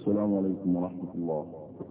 السلام عليكم ورحمة الله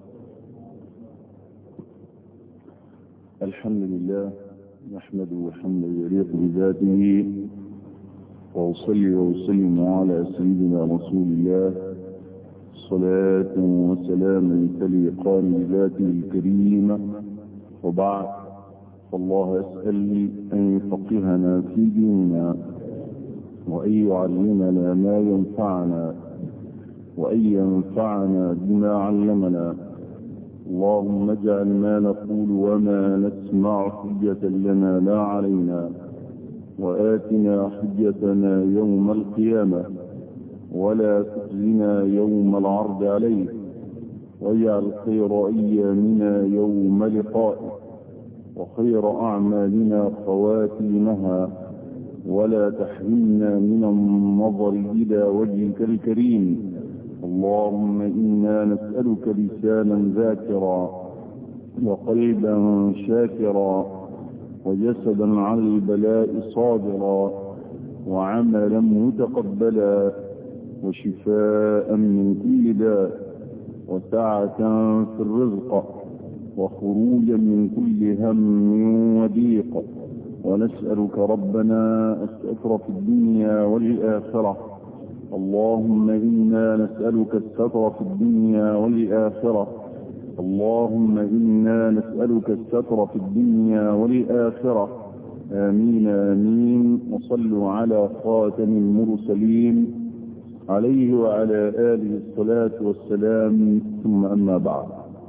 الحمد لله نحمده حمدا يليق بذاته وأصلي وأسلم على سيدنا رسول الله صلاة وسلاما تليقان بذاته الكريمة وبعد فالله أسأل أن يفقهنا في ديننا وأن يعلمنا ما ينفعنا وأن ينفعنا بما علمنا اللهم اجعل ما نقول وما نسمع حجة لنا لا علينا وآتنا حجتنا يوم القيامة ولا تخزنا يوم العرض عليك واجعل خير أيامنا يوم لقائك وخير أعمالنا خواتيمها ولا تحرمنا من النظر إلى وجهك الكريم اللهم إنا نسألك لسانا ذاكرا وقلبا شاكرا وجسدا على البلاء صابرا وعملا متقبلا وشفاء من كل داء وسعة في الرزق وخروجا من كل هم وضيق ونسألك ربنا الستر في الدنيا والآخرة اللهم إنا نسألك الستر في الدنيا والآخرة اللهم إنا نسألك الستر في الدنيا والآخرة آمين آمين وصلوا على خاتم المرسلين عليه وعلى آله الصلاة والسلام ثم أما بعد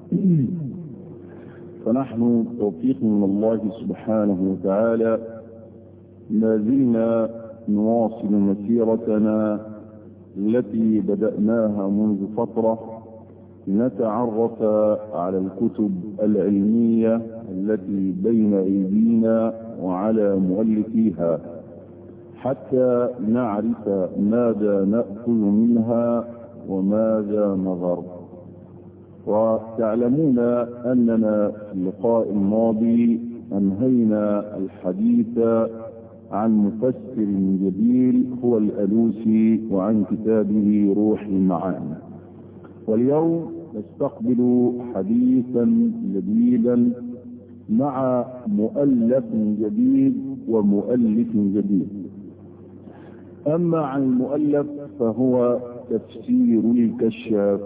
فنحن توفيق من الله سبحانه وتعالى ما زلنا نواصل مسيرتنا التي بدأناها منذ فترة نتعرف على الكتب العلمية التي بين أيدينا وعلى مؤلفيها حتى نعرف ماذا نأخذ منها وماذا نظر وتعلمون أننا في اللقاء الماضي أنهينا الحديث عن مفسر جديد هو الألوسي وعن كتابه روح المعاني واليوم نستقبل حديثا جديدا مع مؤلف جديد ومؤلف جديد أما عن المؤلف فهو تفسير الكشاف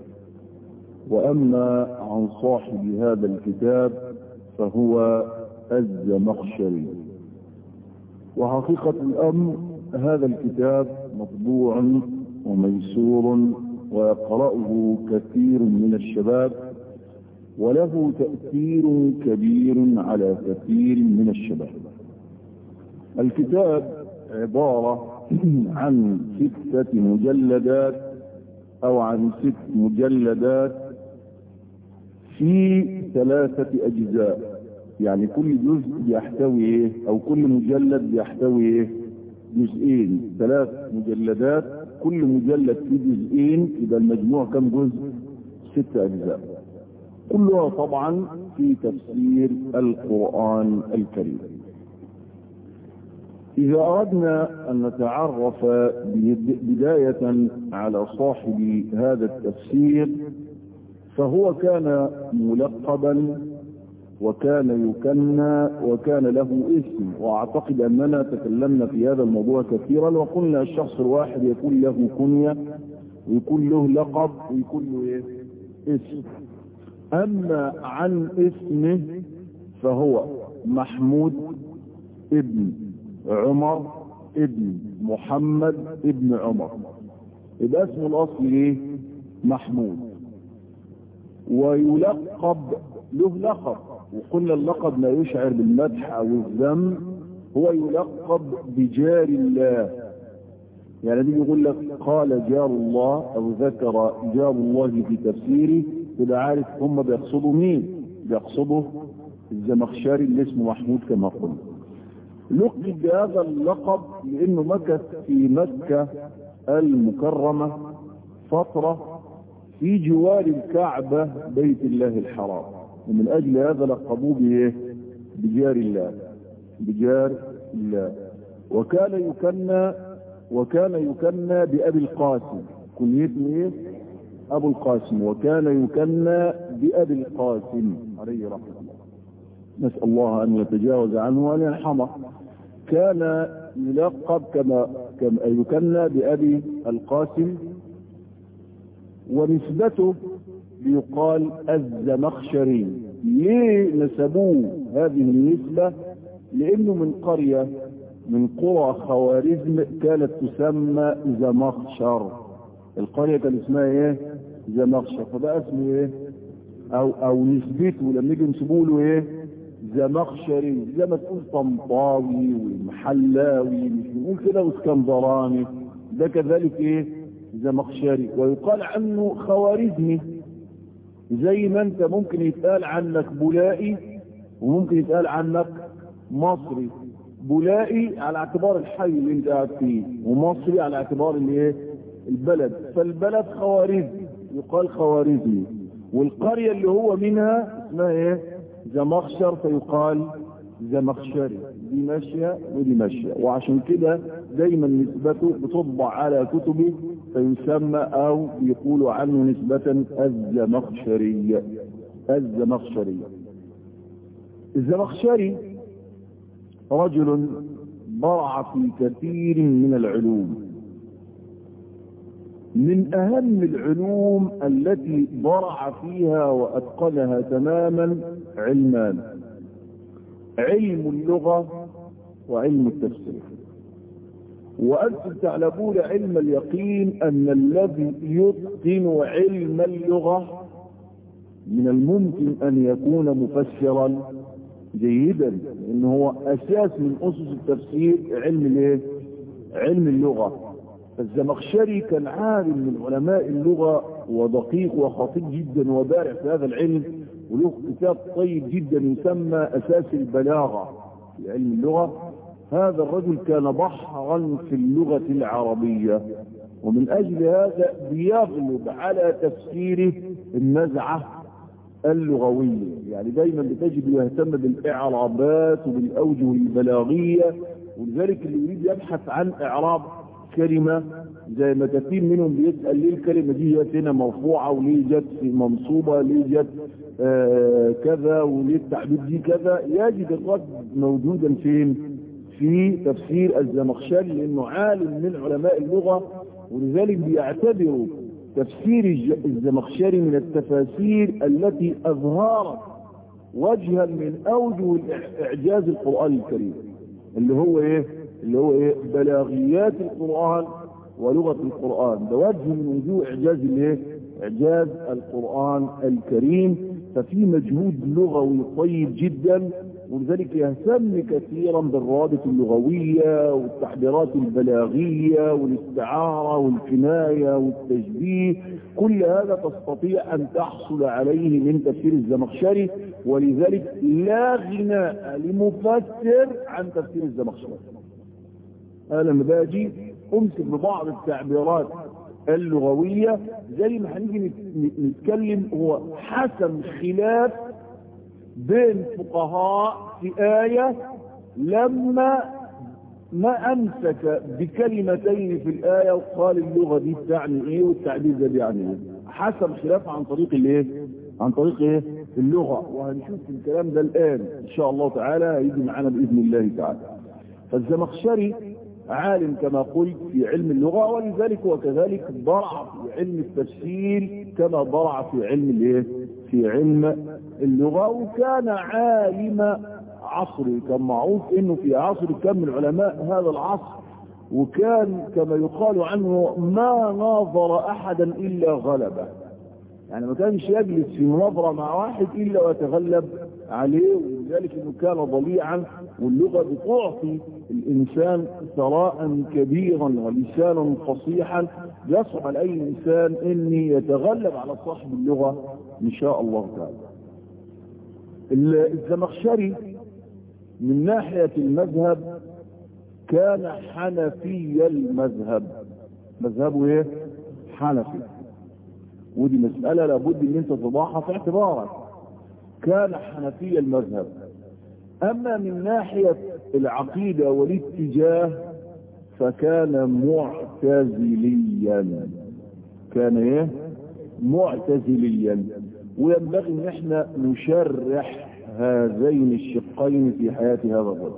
وأما عن صاحب هذا الكتاب فهو الزمخشري وحقيقة الأمر هذا الكتاب مطبوع وميسور ويقرأه كثير من الشباب وله تأثير كبير على كثير من الشباب الكتاب عبارة عن ستة مجلدات أو عن ست مجلدات في ثلاثة أجزاء يعني كل جزء بيحتوي ايه او كل مجلد بيحتوي ايه جزئين ثلاث مجلدات كل مجلد فيه جزئين يبقى المجموع كم جزء ست اجزاء كلها طبعا في تفسير القرآن الكريم إذا أردنا أن نتعرف بداية على صاحب هذا التفسير فهو كان ملقبا وكان يكنى وكان له اسم واعتقد اننا تكلمنا في هذا الموضوع كثيرا وقلنا الشخص الواحد يكون له كنية ويكون له لقب ويكون له إيه؟ اسم اما عن اسمه فهو محمود ابن عمر ابن محمد ابن عمر يبقى اسمه الاصلي ايه محمود ويلقب له لقب وقلنا اللقب لا يشعر بالمدح او الذم هو يلقب بجار الله يعني دي يقول لك قال جار الله او ذكر جار الله في تفسيره تبقى عارف هم بيقصدوا مين بيقصدوا الزمخشري اللي اسمه محمود كما قلنا لقب بهذا اللقب لانه مكث في مكة المكرمة فترة في جوار الكعبة بيت الله الحرام ومن أجل هذا لقبوه بإيه؟ بجار الله بجار الله وكان يكنى وكان يكنى بأبي القاسم كنيته إيه؟ أبو القاسم وكان يكنى بأبي القاسم عليه رحمة الله نسأل الله أن يتجاوز عنه وأن يرحمه كان يلقب كما, كما يكنى بأبي القاسم ونسبته يقال الزمخشري ليه نسبوه هذه النسبة لأنه من قرية من قرى خوارزم كانت تسمى زمخشر القرية كان اسمها ايه زمخشر فبقى اسمه ايه او او نسبته لما يجي ينسبوا له ايه زمخشري زي ما تقول طنطاوي ومحلاوي مش بنقول كده واسكندراني ده كذلك ايه زمخشري ويقال عنه خوارزمي زي ما انت ممكن يتقال عنك بولائي وممكن يتقال عنك مصري بولائي على اعتبار الحي اللي انت قاعد فيه ومصري على اعتبار الايه البلد فالبلد خوارزم يقال خوارزمي والقرية اللي هو منها اسمها ايه زمخشر فيقال زمخشري دي ماشية ودي ماشية وعشان كده دايما نسبته بتطبع على كتبه فيسمى او يقولوا عنه نسبة الزمخشري الزمخشري الزمخشري رجل برع في كثير من العلوم من اهم العلوم التي برع فيها واتقنها تماما علمان علم اللغة وعلم التفسير وأنتم تعلمون علم اليقين أن الذي يتقن علم اللغة من الممكن أن يكون مفسرا جيدا إن هو أساس من أسس التفسير علم الايه؟ علم اللغة الزمخشري كان عالم من علماء اللغة ودقيق وخطير جدا وبارع في هذا العلم وله كتاب طيب جدا يسمى أساس البلاغة في علم اللغة هذا الرجل كان بحرا في اللغة العربية ومن أجل هذا بيغلب على تفسيره النزعة اللغوية يعني دايما بتجد يهتم بالإعرابات وبالأوجه البلاغية ولذلك اللي يريد يبحث عن إعراب كلمة زي ما كثير منهم بيسأل ليه الكلمة دي جت هنا مرفوعة وليه جت منصوبة ليه جت آه كذا وليه التعبير دي كذا يجد الرد موجودا فين في تفسير الزمخشري لانه عالم من علماء اللغة ولذلك بيعتبروا تفسير الزمخشري من التفاسير التي اظهرت وجها من اوجه اعجاز القرآن الكريم اللي هو ايه اللي هو ايه بلاغيات القرآن ولغة القرآن ده وجه من وجوه اعجاز الايه اعجاز القرآن الكريم ففي مجهود لغوي طيب جدا ولذلك يهتم كثيرا بالروابط اللغوية والتعبيرات البلاغية والاستعارة والكناية والتشبيه كل هذا تستطيع أن تحصل عليه من تفسير الزمخشري ولذلك لا غناء لمفسر عن تفسير الزمخشري أنا لما باجي أمسك ببعض التعبيرات اللغوية زي ما هنيجي نتكلم هو حسم خلاف بين فقهاء في آية لما ما أمسك بكلمتين في الآية وقال اللغة دي بتعني إيه والتعبير ده بيعني إيه حسم خلاف عن طريق الإيه عن طريق إيه اللغة وهنشوف الكلام ده الآن إن شاء الله تعالى هيجي معانا بإذن الله تعالى فالزمخشري عالم كما قلت في علم اللغة ولذلك هو كذلك ضرع في علم التفسير كما ضرع في علم الايه في علم اللغة وكان عالم عصري كان معروف انه في عصر كان من علماء هذا العصر وكان كما يقال عنه ما ناظر احدا الا غلبه يعني ما كانش يجلس في مناظرة مع واحد الا ويتغلب عليه ولذلك انه كان ضليعا واللغة بتعطي الانسان ثراء كبيرا ولسانا فصيحا يصعب على اي انسان ان يتغلب على صاحب اللغة ان شاء الله تعالى الزمخشري من ناحية المذهب كان حنفي المذهب مذهبه ايه حنفي ودي مسألة لابد ان انت تضعها في اعتبارك كان حنفي المذهب اما من ناحية العقيدة والاتجاه فكان معتزليا كان ايه معتزليا وينبغي ان احنا نشرح هذين الشقين في حياة هذا الرجل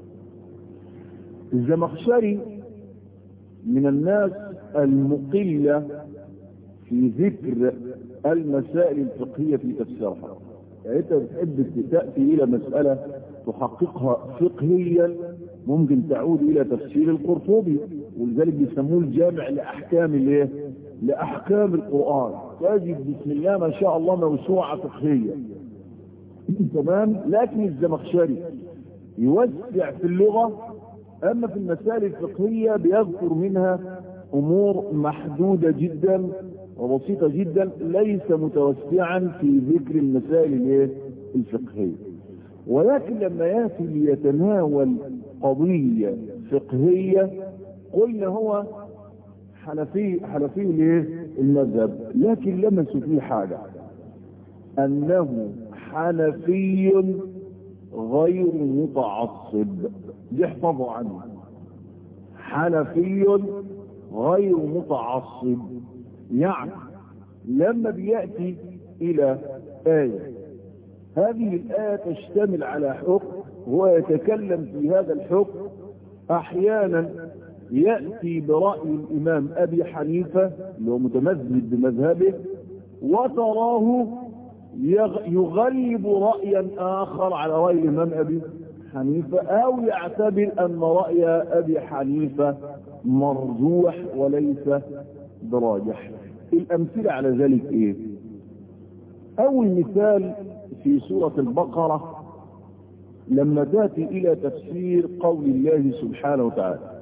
الزمخشري من الناس المقلة في ذكر المسائل الفقهية في تفسيرها يعني انت بتحب تأتي الى مسألة تحققها فقهيا ممكن تعود الى تفسير القرطبي ولذلك بيسموه الجامع لاحكام الايه لاحكام القرآن تجد بسم الله ما شاء الله موسوعة فقهية تمام لكن الزمخشري يوسع في اللغة اما في المسائل الفقهية بيذكر منها امور محدودة جدا وبسيطة جدا ليس متوسعا في ذكر المسائل الفقهية ولكن لما ياتي ليتناول قضية فقهية قلنا هو حنفي حنفي الايه المذهب لكن لمسوا فيه حاجة انه حنفي غير متعصب دي احفظوا عنه حنفي غير متعصب يعني لما بيأتي إلى آية هذه الآية تشتمل على حكم هو يتكلم في هذا الحكم أحيانا يأتي برأي الإمام أبي حنيفة اللي هو متمذهب بمذهبه وتراه يغلب رأيا آخر على رأي الإمام أبي حنيفة أو يعتبر أن رأي أبي حنيفة مرجوح وليس براجح الأمثلة على ذلك إيه أول مثال في سورة البقرة لما تأتي إلى تفسير قول الله سبحانه وتعالى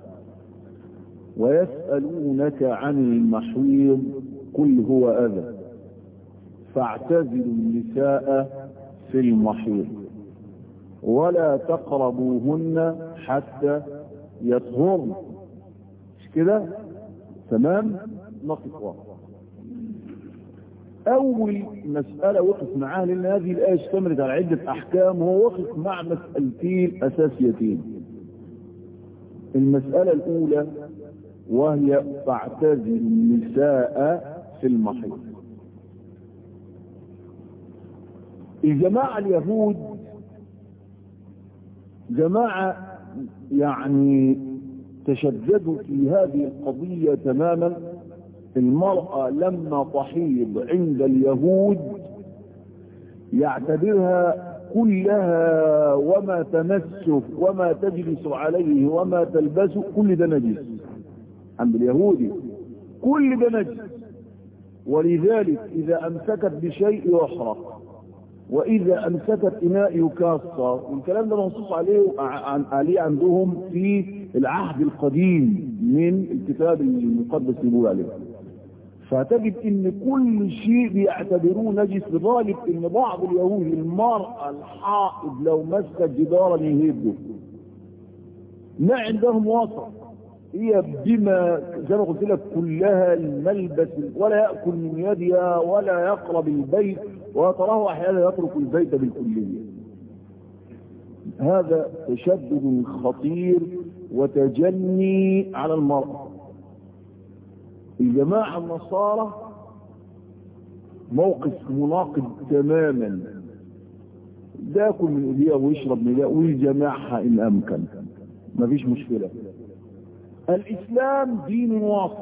ويسألونك عن المحيض قل هو أذى فاعتزلوا النساء في المحيض ولا تقربوهن حتى يطهرن مش كده تمام نقف واحد اول مسألة وقف معاها لان هذه الآية اشتملت على عدة احكام وهو وقف مع مسألتين اساسيتين المسألة الاولى وهي فاعتزل النساء في المحيط الجماعة اليهود جماعة يعني تشددوا في هذه القضية تماما المرأة لما تحيض عند اليهود يعتبرها كلها وما تمسه وما تجلس عليه وما تلبسه كل ده نجس عند اليهودي كل ده نجس ولذلك إذا أمسكت بشيء يحرق وإذا أمسكت إناء يكسر والكلام ده منصوص عليه عن عليه عندهم في العهد القديم من الكتاب المقدس اللي بيقول عليه فتجد ان كل شيء بيعتبروه نجس لذلك ان بعض اليهود المرأة الحائض لو مسكت جدارا يهده ما عندهم وسط هي بما زي ما قلت لك كلها الملبس ولا يأكل من يدها ولا يقرب البيت وتراه احيانا يترك البيت بالكلية هذا تشدد خطير وتجني على المرأة الجماعة النصارى موقف مناقض تماما ده ياكل من ايديها ويشرب من ايديها ويجمعها ان امكن مفيش مشكلة الاسلام دين واسط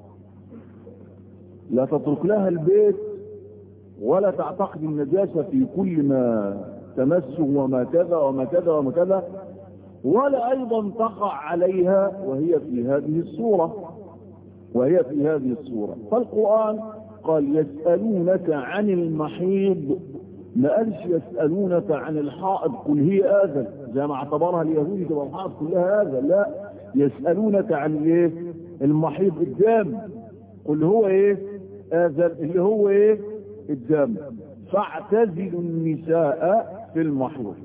لا تترك لها البيت ولا تعتقد النجاسة في كل ما تمسه وما كذا وما كذا وما كذا ولا ايضا تقع عليها وهي في هذه الصورة وهي في هذه الصورة فالقرآن قال يسألونك عن المحيض ما قالش يسألونك عن الحائض قل هي آذى زي ما اعتبرها اليهود تبقى الحائض كلها آذى لا يسألونك عن ايه المحيض الدم قل هو ايه آذى اللي هو ايه الدم فاعتزلوا النساء في المحيض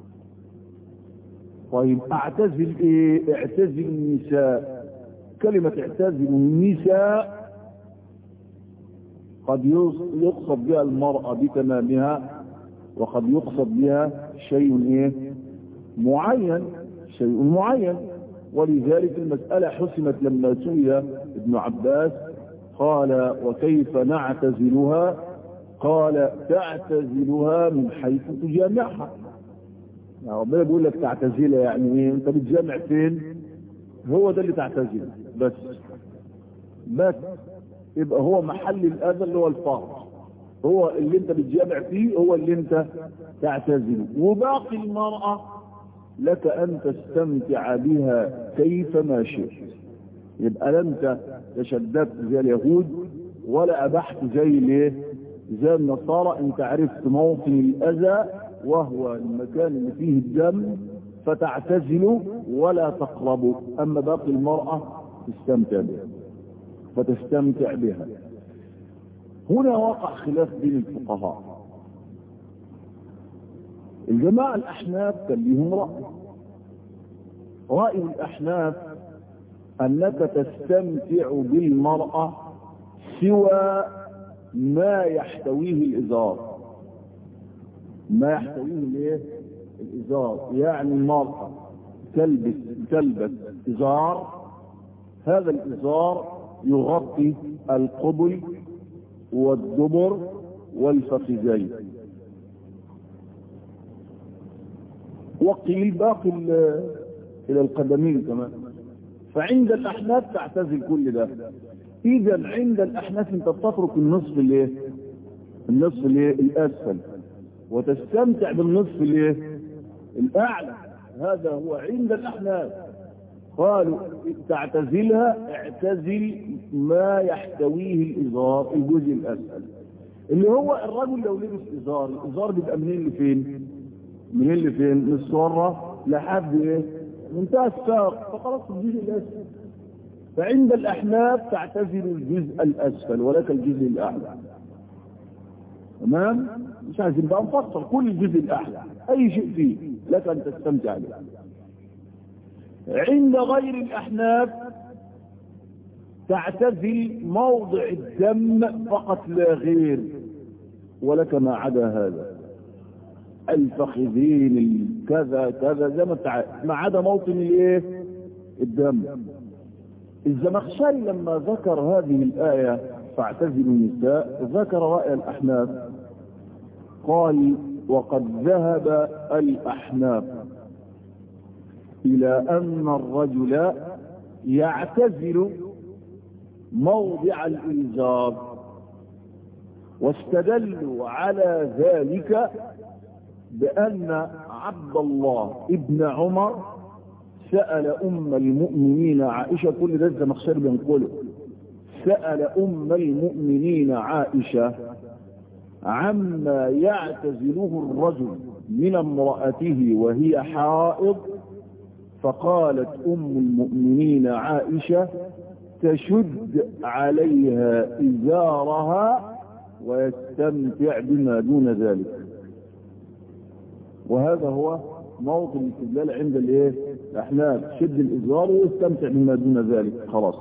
طيب اعتزل ايه اعتزل النساء كلمة اعتزل النساء قد يقصد بها المرأة بتمامها وقد يقصد بها شيء ايه معين شيء معين ولذلك المسألة حسمت لما سئل ابن عباس قال وكيف نعتزلها قال تعتزلها من حيث تجامعها يعني ربنا بيقول لك تعتزلها يعني ايه انت بتجامع فين هو ده اللي تعتزل بس بس يبقى هو محل الاذى اللي هو الفرج هو اللي انت بتجامع فيه هو اللي انت تعتزله وباقي المرأة لك ان تستمتع بها كيفما شئت يبقى لا انت تشددت زي اليهود ولا ابحت زي الايه زي النصارى انت عرفت موطن الاذى وهو المكان اللي فيه الدم فتعتزله ولا تقربه اما باقي المرأة تستمتع بها فتستمتع بها هنا وقع خلاف بين الفقهاء الجماعة الأحناف كان لهم رأي رأي الأحناف أنك تستمتع بالمرأة سوى ما يحتويه الإزار ما يحتويه الايه الإزار يعني المرأة تلبس تلبس إزار هذا الإزار يغطي القبل والدبر والفخذين وقيل باقي إلى القدمين كمان فعند الأحناف تعتزل كل ده إذا عند الأحناف أنت تترك النصف الايه النصف الايه الأسفل وتستمتع بالنصف الايه الأعلى هذا هو عند الأحناف قالوا تعتزلها اعتزل ما يحتويه الإزار الجزء الأسفل اللي هو الرجل لو لبس إزار الإزار بيبقى منين لفين منين لفين من السرة لحد ايه منتهى الساق فخلاص الجزء الأسفل فعند الأحناف تعتزل الجزء الأسفل ولك الجزء الأعلى تمام مش عايزين بقى نفصل كل الجزء الأعلى أي شيء فيه لك أن تستمتع به عند غير الأحناف تعتزل موضع الدم فقط لا غير ولك ما عدا هذا الفخذين كذا كذا زي ما ما عدا موطن الايه الدم الزمخشري لما ذكر هذه الآية فاعتزلوا النساء ذكر رأي الأحناف قال وقد ذهب الأحناف إلى أن الرجل يعتزل موضع الإنذار واستدلوا على ذلك بأن عبد الله ابن عمر سأل أم المؤمنين عائشة كل ده الزمخشري بينقله سأل أم المؤمنين عائشة عما يعتزله الرجل من امرأته وهي حائض فقالت أم المؤمنين عائشة تشد عليها إزارها ويستمتع بما دون ذلك وهذا هو موطن الاستدلال عند الايه الاحناف شد الازار ويستمتع بما دون ذلك خلاص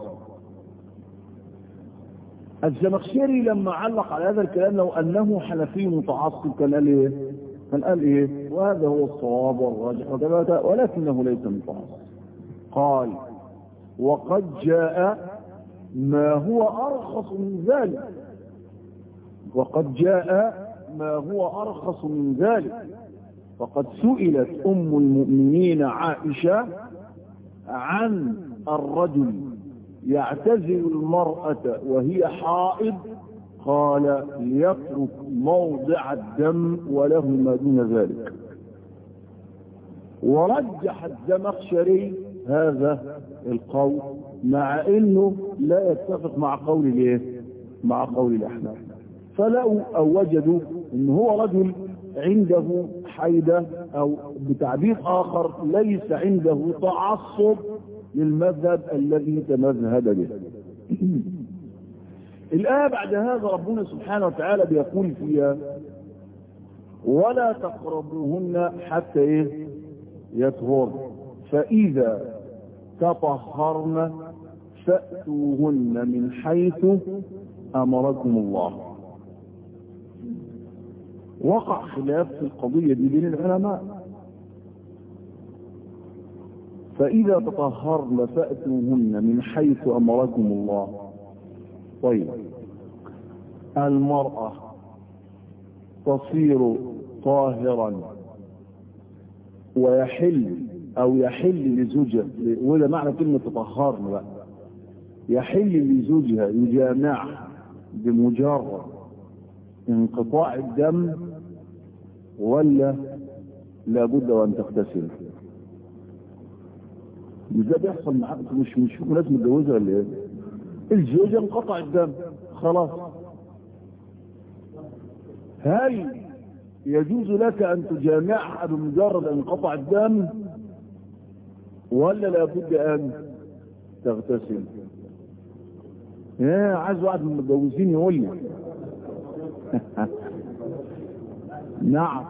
الزمخشري لما علق على هذا الكلام لو انه حنفي متعصب كان قال ايه كان قال ايه وهذا هو الصواب والراجح وكذا ولكنه ليس متعصب قال وقد جاء ما هو ارخص من ذلك وقد جاء ما هو ارخص من ذلك فقد سئلت أم المؤمنين عائشة عن الرجل يعتزل المرأة وهي حائض قال ليترك موضع الدم وله ما دون ذلك ورجح الزمخشري هذا القول مع انه لا يتفق مع قول الايه مع قول الاحناف فلقوا او وجدوا ان هو رجل عنده حيدة او بتعبير اخر ليس عنده تعصب للمذهب الذي تمذهب به الآية بعد هذا ربنا سبحانه وتعالى بيقول فيها ولا تقربوهن حتى ايه يطهرن فإذا تطهرن فأتوهن من حيث أمركم الله وقع خلاف في القضية دي بين العلماء فإذا تطهرن فأتوهن من حيث أمركم الله طيب المرأة تصير طاهرا ويحل او يحل لزوجها وده معنى كلمة تطهرنا بقى يحل لزوجها يجامعها بمجرد انقطاع الدم ولا لابد وان تغتسل مش ده بيحصل معاك مش مش ناس متجوزه ولا ايه الزوجه انقطع الدم خلاص هل يجوز لك ان تجامعها بمجرد انقطع الدم ولا لابد ان تغتسل يا عايز واحد من المتجوزين يقول لي نعم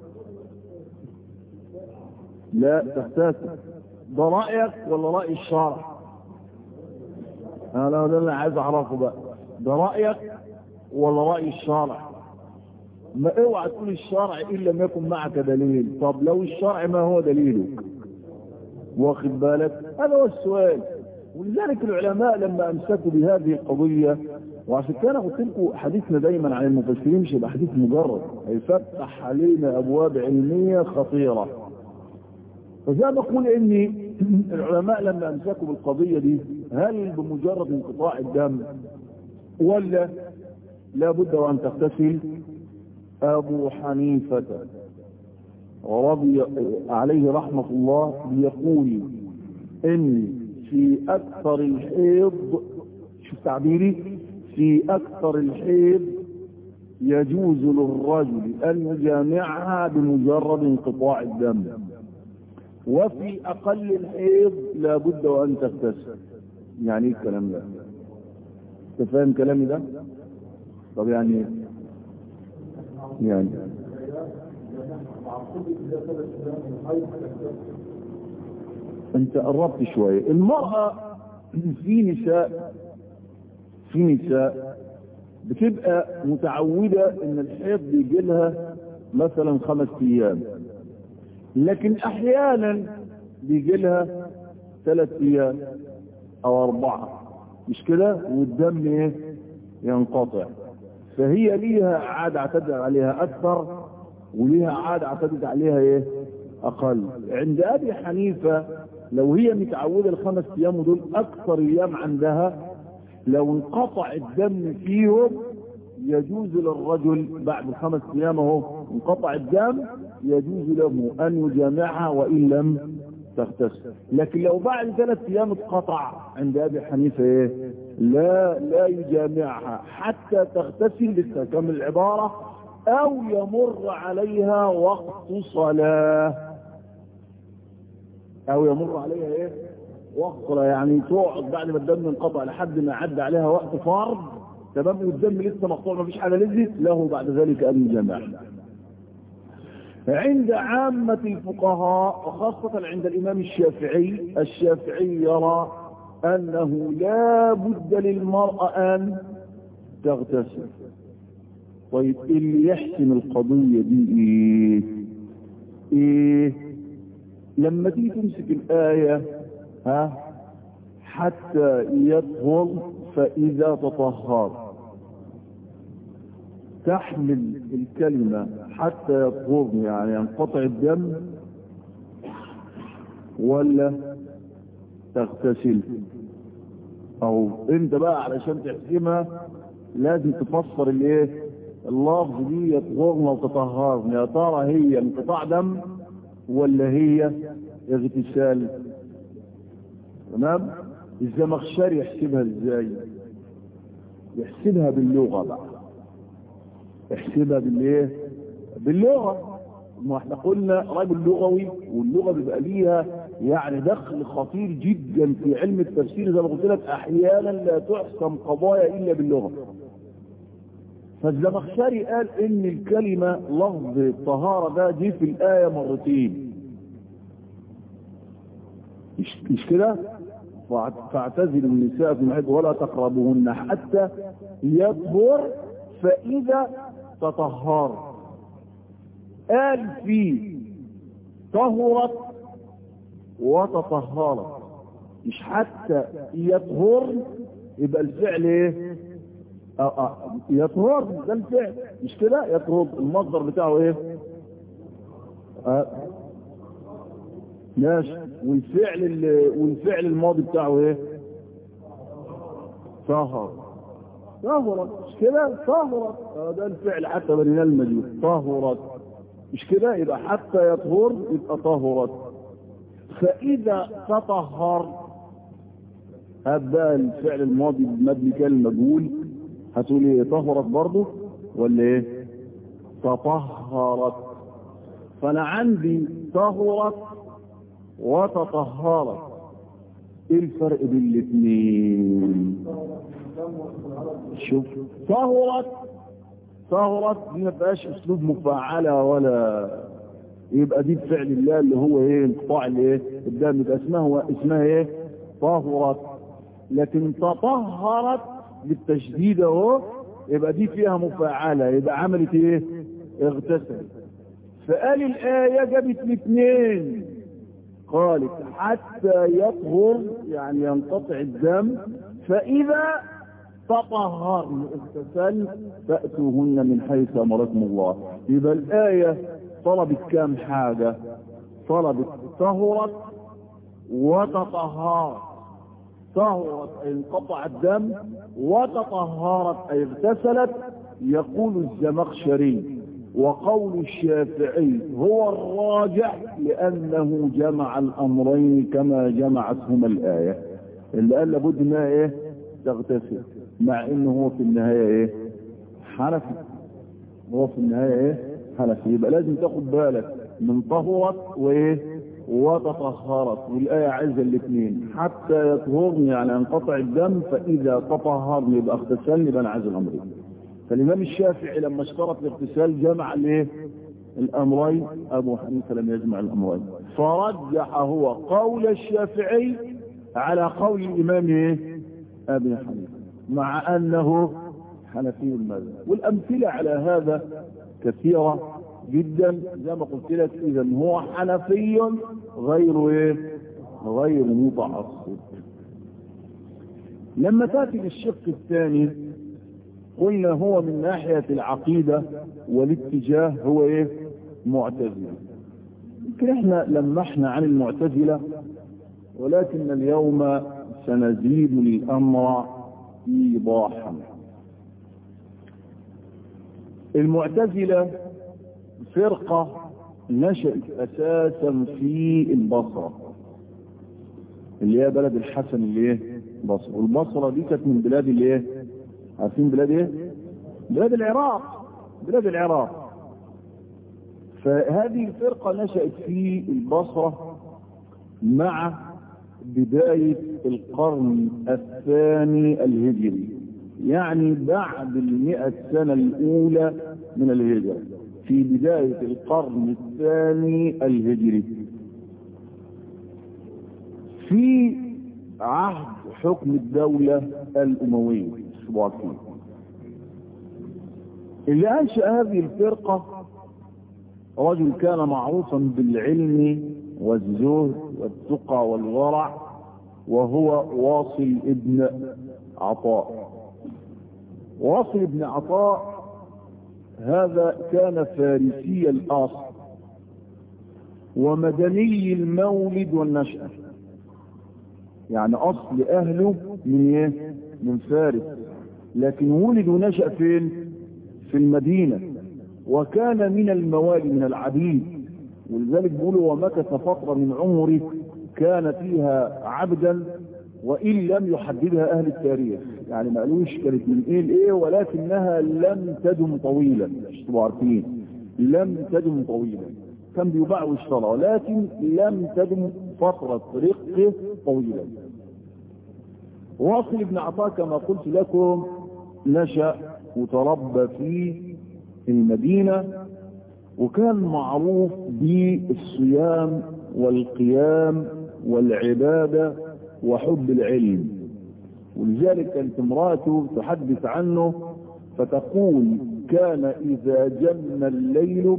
لا تغتسل ده رأيك ولا رأي الشارع انا ده اللي عايز اعرفه بقى ده رأيك ولا رأي الشارع ما اوعى تقول الشرع ان لم يكن معك دليل طب لو الشرع ما هو دليلك واخد بالك هذا هو السؤال ولذلك العلماء لما امسكوا بهذه القضية وعشان كده قلت لكم حديثنا دايما عن المفسرين مش يبقى حديث مجرد هيفتح علينا ابواب علمية خطيرة فزي ما بقول ان العلماء لما امسكوا بالقضية دي هل بمجرد انقطاع الدم ولا لابد وان تغتسل ابو حنيفة رضي عليه رحمة الله يقول ان في اكثر الحيض شوف تعبيري في اكثر الحيض يجوز للرجل ان يجامعها بمجرد انقطاع الدم وفي اقل الحيض لابد وان تغتسل يعني ايه الكلام ده انت فاهم كلامي ده طب يعني ايه يعني انت قربت شوية المرأة في نساء في نساء بتبقى متعودة ان الحيض بيجي لها مثلا خمس ايام لكن احيانا بيجي لها ثلاث ايام او اربعة مش كده والدم ايه ينقطع فهي ليها عادة اعتدت عليها اكثر وليها عادة اعتدت عليها ايه اقل عند ابي حنيفة لو هي متعودة الخمس ايام دول اكثر ايام عندها لو انقطع الدم فيهم يجوز للرجل بعد الخمس ايام اهو انقطع الدم يجوز له ان يجامعها وان لم تغتسل لكن لو بعد ثلاث ايام اتقطع عند ابي حنيفه ايه لا لا يجامعها حتى تغتسل لسه كم العباره او يمر عليها وقت صلاه او يمر عليها ايه وقت صلاه يعني تقعد بعد ما الدم انقطع لحد ما عدى عليها وقت فرض تمام والدم لسه مقطوع ما فيش حاجه نزلت له بعد ذلك ان يجامعها عند عامة الفقهاء وخاصة عند الإمام الشافعي الشافعي يرى أنه لا بد للمرأة أن تغتسل طيب اللي يحسم القضية دي إيه إيه لما تيجي تمسك الآية ها حتى يطهر فإذا تطهر تحمل الكلمة حتى يطهر يعني ينقطع الدم ولا تغتسل او انت بقى علشان تحكمها لازم تفسر الايه اللفظ دي يطهرنا وتطهرنا يا ترى هي انقطاع دم ولا هي اغتسال تمام الزمخشري يحسبها ازاي يحسبها باللغة بقى احسبها بالايه باللغة ما احنا قلنا رجل لغوي واللغة بيبقى ليها يعني دخل خطير جدا في علم التفسير زي ما قلت لك احيانا لا تحسم قضايا الا باللغة فالزمخشري قال ان الكلمة لفظ الطهارة ده جه في الآية مرتين مش, مش كده فاعتزلوا النساء في المحيط ولا تقربوهن حتى يطهر فإذا تطهر قال في طهرت وتطهرت مش حتى يطهر يبقى الفعل ايه أه أه يطهر ده الفعل مش كده يطهر المصدر بتاعه ايه أه ماشي والفعل والفعل الماضي بتاعه ايه طهر طهرت مش كده طهرت آه ده الفعل حتى بنينا المجهول طهرت مش كده يبقى حتى يطهر يبقى طهرت فاذا تطهر هبقى الفعل الماضي بمبني كان مجهول هتقول ايه طهرت برضه ولا ايه تطهرت فانا عندي طهرت وتطهرت ايه الفرق بين الاثنين شوف طهرت طهرت دي ما فيهاش اسلوب مفعله ولا يبقى دي بفعل الله اللي هو ايه انقطاع الايه قدام يبقى اسمها اسمها ايه طهرت لكن تطهرت بالتشديد اهو يبقى دي فيها مفاعله يبقى عملت ايه اغتسل فقال الايه جابت الاثنين قالت حتى يطهر يعني ينقطع الدم فاذا تطهرن اغتسل فاتوهن من حيث امركم الله يبقى الايه طلبت كام حاجه طلبت طهرت وتطهرت طهرت أي انقطع الدم وتطهرت أي اغتسلت يقول الزمخشري وقول الشافعي هو الراجح لأنه جمع الأمرين كما جمعتهما الآية اللي قال لابد انها ايه تغتسل مع انه هو في النهاية ايه حنفي هو في النهاية ايه حنفي يبقى لازم تاخد بالك من طهرت وايه وتطهرت والآية عايزة الاثنين حتى يطهرن يعني ينقطع الدم فإذا تطهرن يبقى اغتسلن يبقى أنا عايز الأمرين فالإمام الشافعي لما اشترط الاغتسال جمع الايه؟ الأمرين أبو حنيفة لم يجمع الأمرين فرجح هو قول الشافعي على قول الإمام ايه؟ أبي حنيفة مع أنه حنفي المذهب والأمثلة على هذا كثيرة جدا زي ما قلت لك اذا هو حنفي غير ايه غير متعصب لما تاتي للشق الثاني قلنا هو من ناحية العقيدة والاتجاه هو ايه معتزلة يمكن احنا لمحنا عن المعتزلة ولكن اليوم سنزيد الامر ايضاحا المعتزلة فرقة نشأت أساسا في البصرة اللي هي بلد الحسن اللي ايه بصرة والبصرة دي كانت من بلاد اللي ايه عارفين بلاد ايه بلاد العراق بلاد العراق فهذه الفرقة نشأت في البصرة مع بداية القرن الثاني الهجري يعني بعد المئة سنة الأولى من الهجرة في بداية القرن الثاني الهجري في عهد حكم الدولة الأموية الشباكية اللي أنشأ هذه الفرقة رجل كان معروفا بالعلم والزهد والتقى والورع وهو واصل ابن عطاء واصل ابن عطاء هذا كان فارسي الأصل ومدني المولد والنشأة يعني أصل أهله من إيه؟ من فارس لكن ولد ونشأ فين؟ في المدينة وكان من الموالي من العبيد ولذلك بيقولوا ومكث فترة من عمره كان فيها عبدا وإن لم يحددها أهل التاريخ يعني ما قالوش كانت من إيه لإيه ولكنها لم تدم طويلا مش تبقوا عارفين لم تدم طويلا كان بيباع ويشترى ولكن لم تدم فترة رقه طويلا واصل ابن عطاء كما قلت لكم نشأ وتربى في المدينة وكان معروف بالصيام والقيام والعبادة وحب العلم ولذلك كانت امراته تحدث عنه فتقول كان إذا جن الليل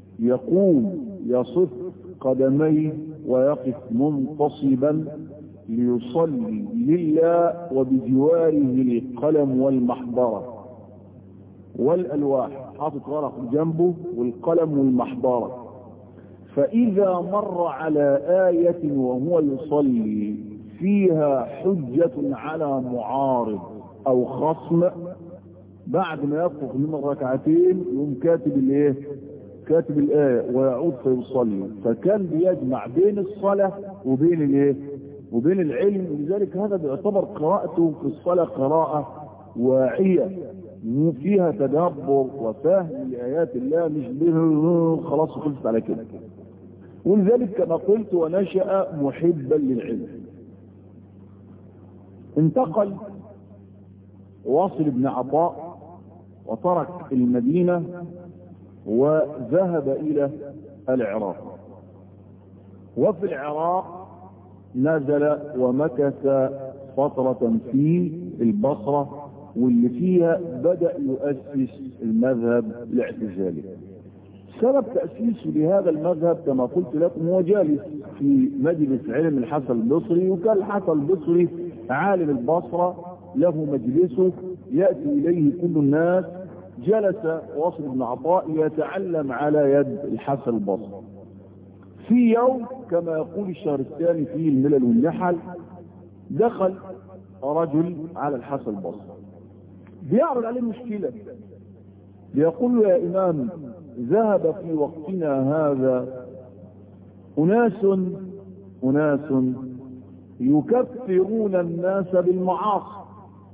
يقوم يصف قدميه ويقف منتصبا ليصلي لله وبجواره القلم والمحبرة والألواح حاطط ورق جنبه والقلم والمحبرة فإذا مر على آية وهو يصلي فيها حجة على معارض أو خصم بعد ما يفرغ من الركعتين يقوم كاتب الايه كاتب الآية ويعود فيصلي فكان بيجمع بين الصلاة وبين الايه وبين العلم ولذلك هذا بيعتبر قراءته في الصلاة قراءة واعية فيها تدبر وفهم لآيات الله مش به خلاص خلصت على كده ولذلك كما قلت ونشأ محبا للعلم انتقل واصل بن عطاء وترك المدينة وذهب إلى العراق وفي العراق نزل ومكث فترة في البصرة واللي فيها بدأ يؤسس المذهب الاعتزالي سبب تأسيسه لهذا المذهب كما قلت لكم هو جالس في مجلس علم الحسن البصري وكان الحسن البصري عالم البصرة له مجلسه يأتي إليه كل الناس جلس واصل بن عطاء يتعلم على يد الحسن البصري في يوم كما يقول الشهر الثاني في الملل والنحل دخل رجل على الحسن البصري بيعرض عليه مشكلة بيقول له يا إمام ذهب في وقتنا هذا أناس أناس يكفرون الناس بالمعاصي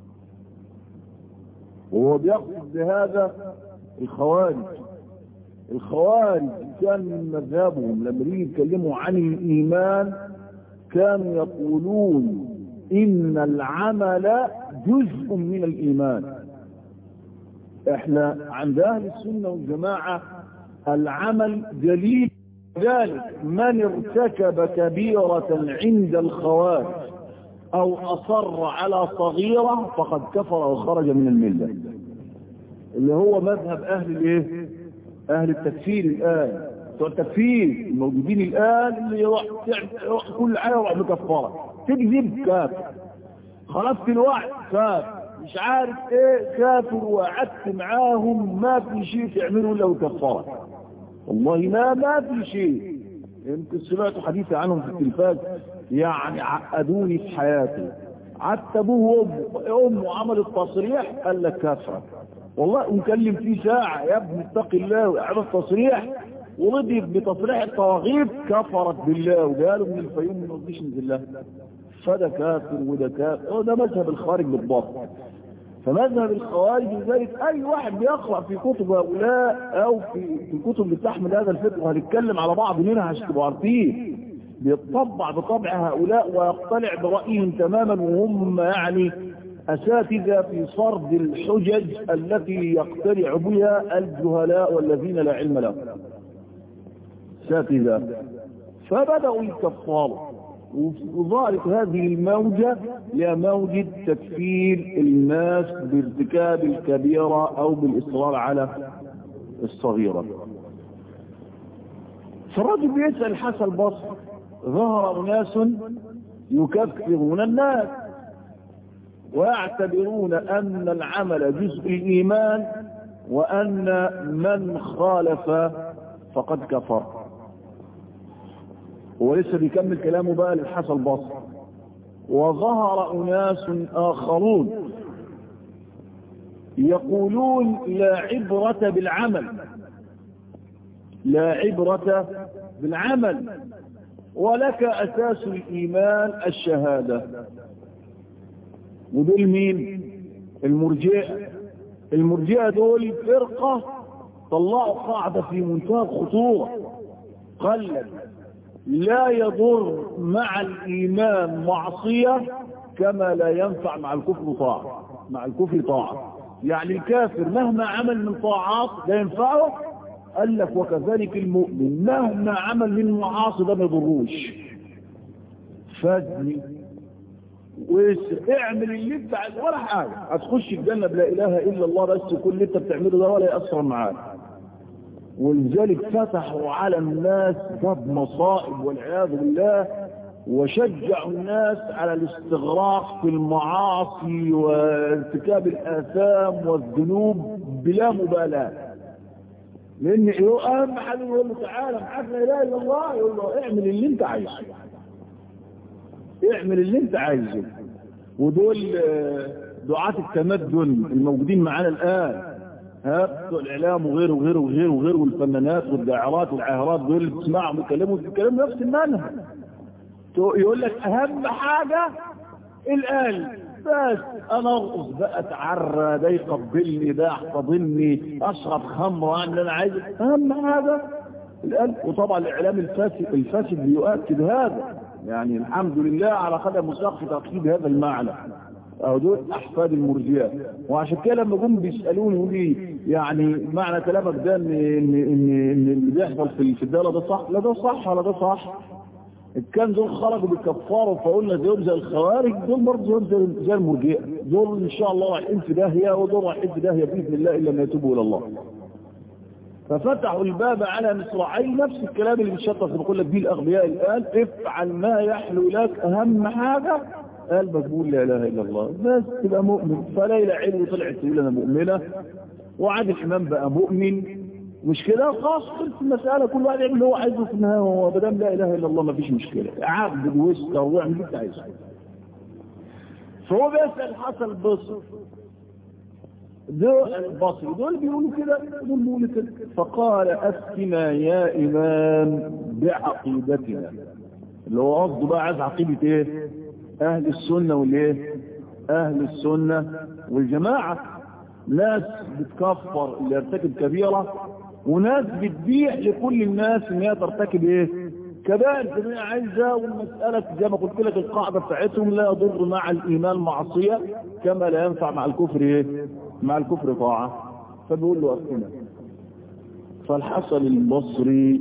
وهو بيقصد بهذا الخوارج الخوارج كان من مذهبهم لما يجي يتكلموا عن الإيمان كانوا يقولون إن العمل جزء من الإيمان احنا عند أهل السنة والجماعة العمل دليل ذلك من ارتكب كبيرة عند الخوارج او اصر على صغيرة فقد كفر وخرج من الملة اللي هو مذهب اهل الايه اهل التكفير الان بتوع التكفير الموجودين الان اللي يروح, يروح كل حاجه يروح مكفره تكذب كافر خلاص في الوقت كافر مش عارف ايه كافر وقعدت معاهم ما في شيء تعملوا الا وكفره والله ما ما في شيء يمكن سمعت حديث عنهم في التلفاز يعني عقدوني في حياتي عتبوه امه امه عملت تصريح قال لك كافره والله نكلم فيه ساعة يا ابن اتق الله وعمل تصريح ورضي بتصريح الطواغيت كفرت بالله وقالوا من الفيوم من رضيش نزل الله فده كافر وده كافر وده مذهب الخارج بالضبط فمذهب الخوارج لذلك اي واحد بيقرأ في كتب هؤلاء او في في الكتب اللي تحمل هذا الفقه وهنتكلم على بعض منها عشان تبقوا عارفين بيطبع بطبع هؤلاء ويقتنع برأيهم تماما وهم يعني أساتذة في صرد الحجج التي يقتنع بها الجهلاء والذين لا علم لهم أساتذة فبدأوا الكفار وظهرت هذه الموجة هي موجة تكفير الناس بارتكاب الكبيرة أو بالإصرار على الصغيرة فالرجل بيسأل حسن البصر ظهر أناس يكفرون الناس ويعتبرون أن العمل جزء الإيمان وأن من خالف فقد كفر هو لسه بيكمل كلامه بقى للحسن البصر وظهر أناس آخرون يقولون لا عبرة بالعمل لا عبرة بالعمل ولك أساس الإيمان الشهادة ودول مين المرجئة المرجئة دول فرقة طلعوا قاعدة في منتهى الخطورة قال لا يضر مع الإيمان معصية كما لا ينفع مع الكفر طاعة مع الكفر طاعة يعني الكافر مهما عمل من طاعات لا ينفعه قال لك وكذلك المؤمن مهما عمل من معاصي ده ما يضروش فادني واعمل اللي انت عايز ولا حاجه هتخش الجنه بلا اله الا الله بس كل اللي انت بتعمله ده ولا ياثر معاك ولذلك فتحوا على الناس باب مصائب والعياذ بالله وشجعوا الناس على الاستغراق في المعاصي وارتكاب الآثام والذنوب بلا مبالاة لأن أهم حاجة يقول له تعالى معاك لا إله إلا الله يقول له اعمل اللي أنت عايزه اعمل اللي أنت عايزه ودول دعاة التمدن الموجودين معانا الآن ها بتوع الإعلام وغيره وغيره وغيره وغيره والفنانات والداعرات والعاهرات دول اللي بتسمعهم بيتكلموا بيتكلموا نفس المنهج يقول لك أهم حاجة القلب بس أنا أرقص بقى أتعرى ده يقبلني ده يحتضني أشرب خمر أعمل اللي أنا عايزه أهم حاجة القلب وطبعا الإعلام الفاسد الفاسد بيؤكد هذا يعني الحمد لله على قدم وساق في تأكيد هذا المعنى أو دول أحفاد المرجئة وعشان كده لما جم بيسألوني يقول لي يعني معنى كلامك ده إن إن إن إن اللي بيحصل في في الدولة ده صح لا ده صح ولا ده صح كان دول خرجوا بالكفار فقلنا زيهم زي الخوارج دول برضه زيهم زي المرجئة دول إن شاء الله رايحين في داهية ودول رايحين في داهية بإذن الله إلا ما يتوبوا إلى الله ففتحوا الباب على مصراعي نفس الكلام اللي بيشطف بيقول لك دي الأغبياء الآن افعل ما يحلو لك أهم حاجة قلبك بيقول لا اله الا الله بس تبقى مؤمن فليلى علو طلعت تقول انا مؤمنه وعادل امام بقى مؤمن مش كده خلاص خلص المساله كل واحد يعمل اللي هو عايزه في النهايه هو ما دام لا اله الا الله ما فيش مشكله عبد وسطى واعمل اللي انت عايزه فهو بيسال حسن البصري دول البصري دول بيقولوا كده دول بيقولوا كده فقال افتنا يا امام بعقيدتنا اللي هو قصده بقى عايز عقيده ايه اهل السنة والايه اهل السنة والجماعة ناس بتكفر اللي يرتكب كبيرة وناس بتبيع لكل الناس ان هي ترتكب ايه كبائر جميع عايزة والمسألة زي ما قلت لك القاعدة بتاعتهم لا يضر مع الايمان معصية كما لا ينفع مع الكفر ايه مع الكفر طاعة فبيقول له أفتنا فالحسن البصري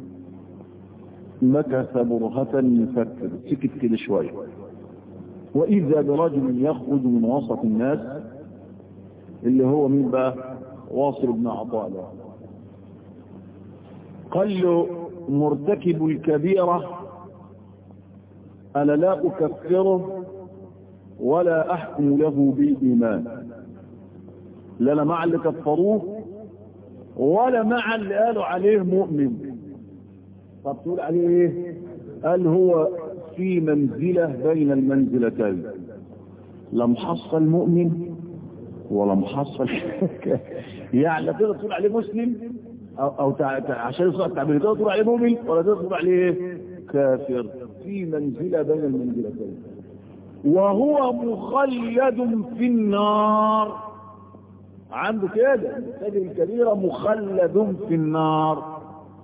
مكث برهة يفكر سكت كده شوية وإذا برجل يخرج من وسط الناس اللي هو مين بقى واصل بن عطاء قال له مرتكب الكبيرة أنا لا أكفره ولا أحكم له بالإيمان لا أنا مع اللي كفروه ولا مع اللي قالوا عليه مؤمن طب تقول عليه ايه قال هو في منزلة بين المنزلتين لا محصل مؤمن ولا محصل يعني لا تقدر تقول عليه مسلم او, أو تع... تع... عشان يصنع التعبير تقدر تقول عليه مؤمن ولا تقدر تقول عليه كافر في منزلة بين المنزلتين وهو مخلد في النار عنده كده التاجر الكبيرة مخلد في النار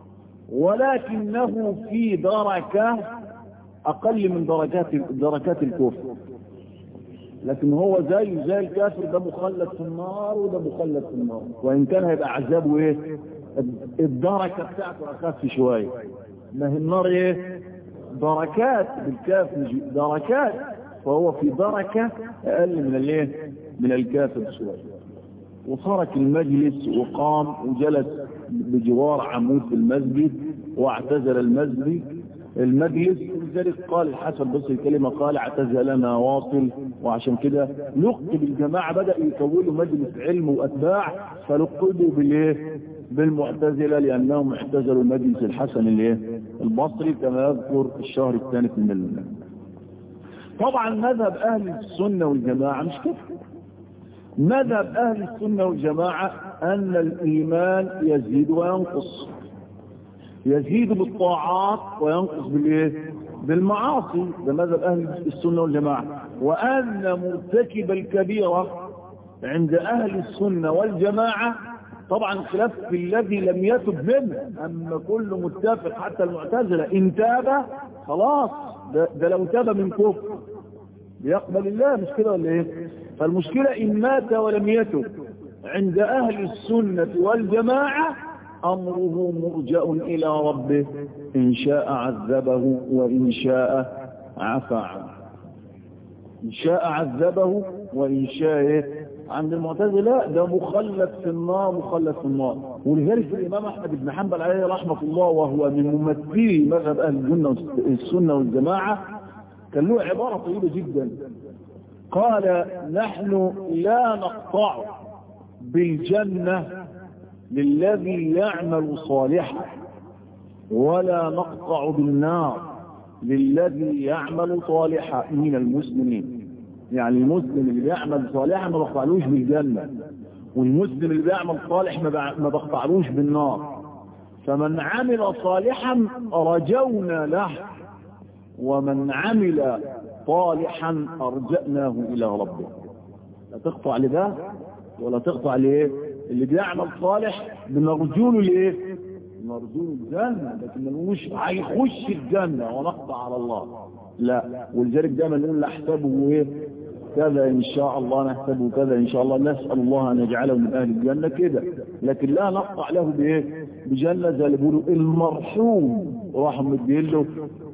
ولكنه في دركة أقل من درجات دركات الكفر لكن هو زي زي الكافر ده مخلد في النار وده مخلد في النار وإن كان هيبقى عذابه إيه الدركة بتاعته أخف شوية ما هي النار إيه دركات بالكاف دركات فهو في دركة أقل من الإيه من الكافر شوية وترك المجلس وقام وجلس بجوار عمود في المسجد واعتزل المسجد المجلس ولذلك قال الحسن بصري كلمة قال اعتزلنا واصل وعشان كده لقب الجماعة بدأ يكونوا مجلس علم وأتباع فلقبوا بالايه بالمعتزلة لأنهم اعتزلوا مجلس الحسن الايه البصري كما يذكر الشهر الثاني من المنام طبعا مذهب أهل السنة والجماعة مش كده مذهب أهل السنة والجماعة أن الإيمان يزيد وينقص يزيد بالطاعات وينقص بالإيه؟ بالمعاصي ده مذهب أهل السنة والجماعة وأن مرتكب الكبيرة عند أهل السنة والجماعة طبعا خلاف في الذي لم يتب منه أما كل متفق حتى المعتزلة إن تاب خلاص ده, ده لو تاب من كفر بيقبل الله مش كده ولا ايه فالمشكلة إن مات ولم يتب عند أهل السنة والجماعة أمره مرجأ إلى ربه إن شاء عذبه وإن شاء عفى عنه إن شاء عذبه وإن شاء عند المعتزلة ده مخلد في النار مخلد في النار ولذلك الإمام أحمد بن حنبل عليه رحمة الله وهو من ممثلي مذهب أهل الجنة السنة والجماعة كان له عبارة طيبة جدا قال نحن لا نقطع بالجنة للذي يعمل صالحا ولا نقطع بالنار للذي يعمل صالحا من المسلمين يعني المسلم اللي بيعمل صالحا ما بقطعلوش بالجنة والمسلم اللي بيعمل صالح ما بقطعلوش بالنار فمن عمل صالحا رجونا له ومن عمل صالحا أرجأناه إلى ربه لا تقطع لده ولا تقطع ليه اللي بيعمل صالح بنرجوله ليه نرجوله الجنة لكن مش هيخش الجنة ونقطع على الله لا ولذلك دايما نقول نحسبه ايه كذا ان شاء الله نحسبه كذا ان شاء الله نسأل الله ان يجعله من اهل الجنة كده لكن لا نقطع له بايه بجنة زي اللي بيقولوا المرحوم راح مدين له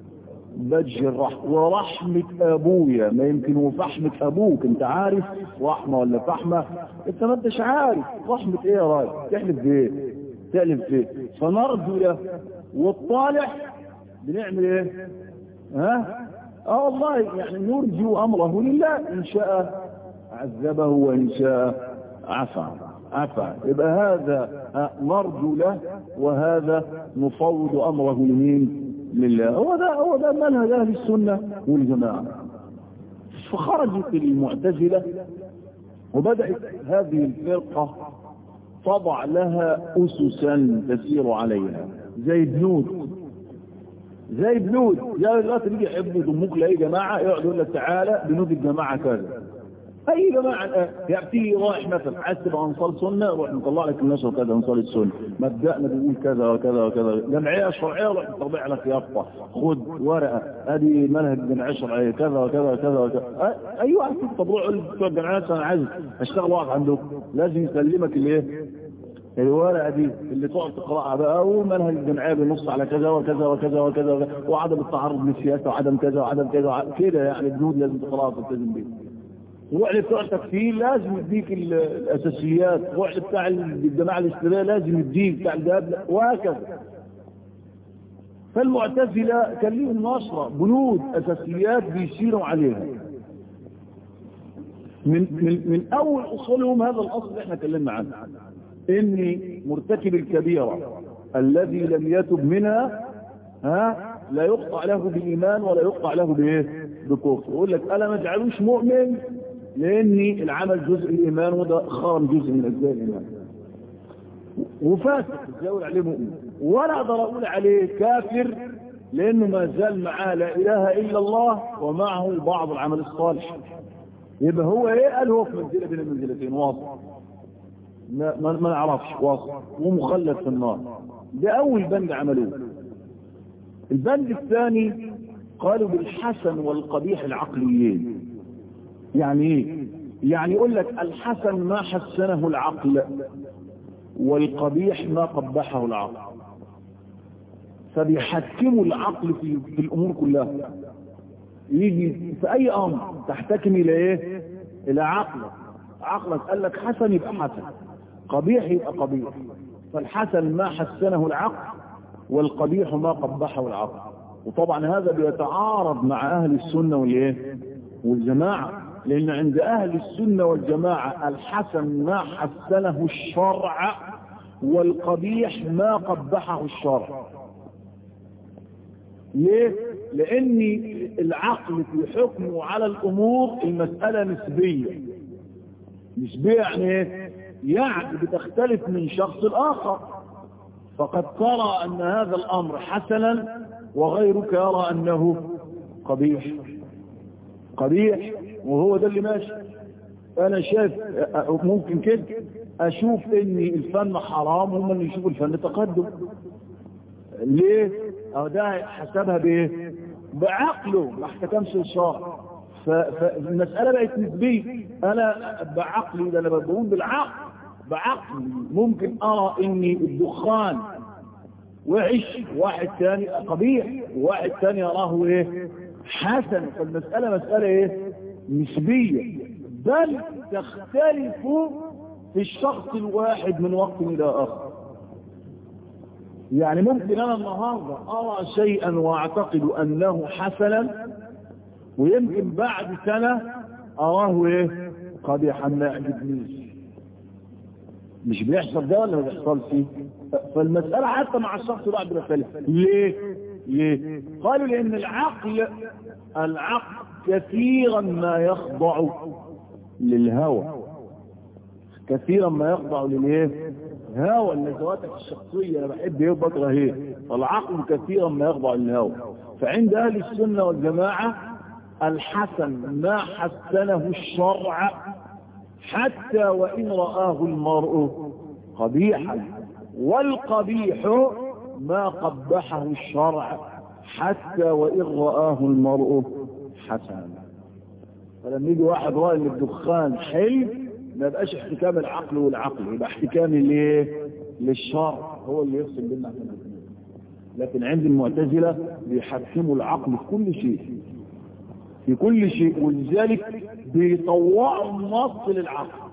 بج الرحمة ورحمة ابويا ما يمكن وفحمة ابوك انت عارف رحمة ولا فحمة انت ما انتش عارف رحمة ايه يا راجل تحلف بايه تألف فيه فنرجو له والطالح بنعمل ايه ها اه والله يعني نرجو امره لله ان شاء عذبه وان شاء عفى عفى يبقى هذا نرجو له وهذا نفوض امره لمين لله هو ده هو ده منهج اهل السنه والجماعه فخرجت المعتزله وبدات هذه الفرقه تضع لها أسسا تسير عليها زي بنود زي بنود يا دلوقتي يجي يحب يضموك لاي جماعه يقعد يقول لك تعالى بنود الجماعه كذا اي جماعه الان ياتي رايح مثلا عايز تبقى انصار سنه روح نطلع لك النشر كذا انصار السنه مبدانا بيقول كذا وكذا وكذا جمعيه شرعيه روح نطبع لك يافطه خد ورقه ادي منهج جمعيه شرعيه كذا وكذا وكذا وكذا ايوه عارف طبعا بتوع الجمعيات انا عايز اشتغل واحد عندكم لازم يسلمك الايه الورقه دي اللي تقعد تقراها بقى ومنهج الجمعيه بينص على كذا وكذا وكذا وكذا وعدم التعرض للسياسه وعدم كذا وعدم كذا كده يعني بنود لازم تقراها وتلتزم بيها روح بتوع التكفير لازم يديك الاساسيات روح بتاع الجماعه الاسلاميه لازم يديك بتاع الذهب وهكذا فالمعتزله كان ليهم نشره بنود اساسيات بيسيروا عليها من من من اول اصولهم هذا الاصل اللي احنا اتكلمنا عنه ان مرتكب الكبيره الذي لم يتب منها ها لا يقطع له بالايمان ولا يقطع له بايه بكفر يقول لك انا ما اجعلوش مؤمن لاني العمل جزء الايمان وده خرم جزء من اجزاء الايمان وفاسق ازاي عليه مؤمن ولا اقدر اقول عليه كافر لانه ما زال معاه لا اله الا الله ومعه بعض العمل الصالح يبقى هو ايه قال هو في منزله بين المنزلتين واصل ما, ما, ما نعرفش واصل ومخلد في النار ده اول بند عملوه البند الثاني قالوا بالحسن والقبيح العقليين يعني ايه يعني يقول لك الحسن ما حسنه العقل والقبيح ما قبحه العقل فبيحكموا العقل في, في الامور كلها يجي في اي امر تحتكم الى ايه الى عقلك عقلك قال لك حسن يبقى حسن قبيح يبقى قبيح فالحسن ما حسنه العقل والقبيح ما قبحه العقل وطبعا هذا بيتعارض مع اهل السنة والايه والجماعة لان عند اهل السنة والجماعة الحسن ما حسنه الشرع والقبيح ما قبحه الشرع ليه لان العقل في حكمه على الامور المسألة نسبية نسبية يعني ايه يعني بتختلف من شخص الاخر فقد ترى ان هذا الامر حسنا وغيرك يرى انه قبيح قبيح وهو ده اللي ماشي انا شايف ممكن كده اشوف ان الفن حرام وهم اللي يشوفوا الفن تقدم ليه او ده حسبها بايه بعقله ما احتكمش الشرع فالمسألة بقت نسبية انا بعقلي ده انا بقول بالعقل بعقلي ممكن ارى ان الدخان وحش واحد ثاني قبيح وواحد ثاني يراه ايه حسن فالمسألة مسألة ايه نسبية بل تختلف في الشخص الواحد من وقت إلى آخر يعني ممكن أنا النهاردة أرى شيئا وأعتقد أنه حسنا ويمكن بعد سنة أراه إيه قبيحا ما يعجبنيش مش بيحصل ده ولا ما بيحصلش فالمسألة حتى مع الشخص الواحد بيختلف ليه ليه قالوا لأن العقل العقل كثيرا ما يخضع للهوى كثيرا ما يخضع للايه هوى النزواتك الشخصية انا بحب ايه وبكره ايه فالعقل كثيرا ما يخضع للهوى فعند اهل السنة والجماعة الحسن ما حسنه الشرع حتى وان رآه المرء قبيحا والقبيح ما قبحه الشرع حتى وان رآه المرء حسنا فلما يجي واحد رأي ان الدخان حلو ما يبقاش احتكام العقل والعقل يبقى احتكام الايه للشرع هو اللي يفصل بيننا عن الاثنين لكن عند المعتزلة بيحكموا العقل في كل شيء في كل شيء ولذلك بيطوعوا النص للعقل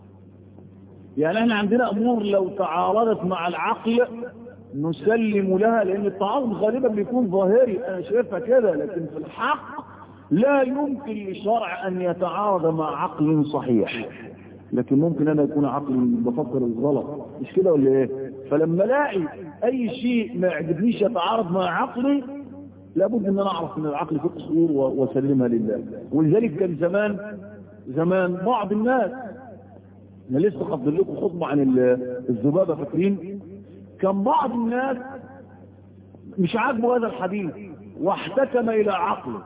يعني احنا عندنا امور لو تعارضت مع العقل نسلم لها لان التعارض غالبا بيكون ظاهري انا شايفها كده لكن في الحق لا يمكن لشرع ان يتعارض مع عقل صحيح لكن ممكن انا يكون عقل بفكر الغلط مش كده ولا ايه فلما الاقي اي شيء ما يعجبنيش يتعارض مع عقلي لابد ان انا اعرف ان العقل فيه قصور واسلمها لله ولذلك كان زمان زمان بعض الناس انا لسه قبل لكم خطبه عن الذبابه فاكرين كان بعض الناس مش عاجبه هذا الحديث واحتكم الى عقله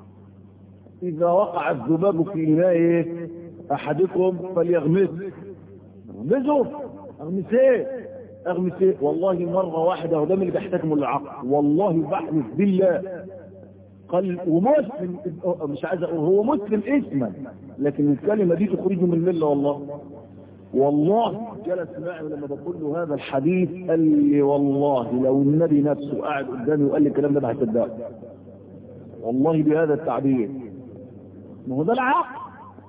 اذا وقع الذباب في اناء احدكم فليغمس اغمسه اغمسيه اغمسيه والله مرة واحدة وده من اللي بيحتكموا للعقل والله بحلف بالله قال ومسلم مش عايز اقول هو مسلم اسما لكن الكلمة دي تخرجه من الملة والله والله جلس معي لما بقول له هذا الحديث قال لي والله لو النبي نفسه قاعد قدامي وقال لي الكلام ده ما هصدقه والله بهذا التعبير ما هو ده العقل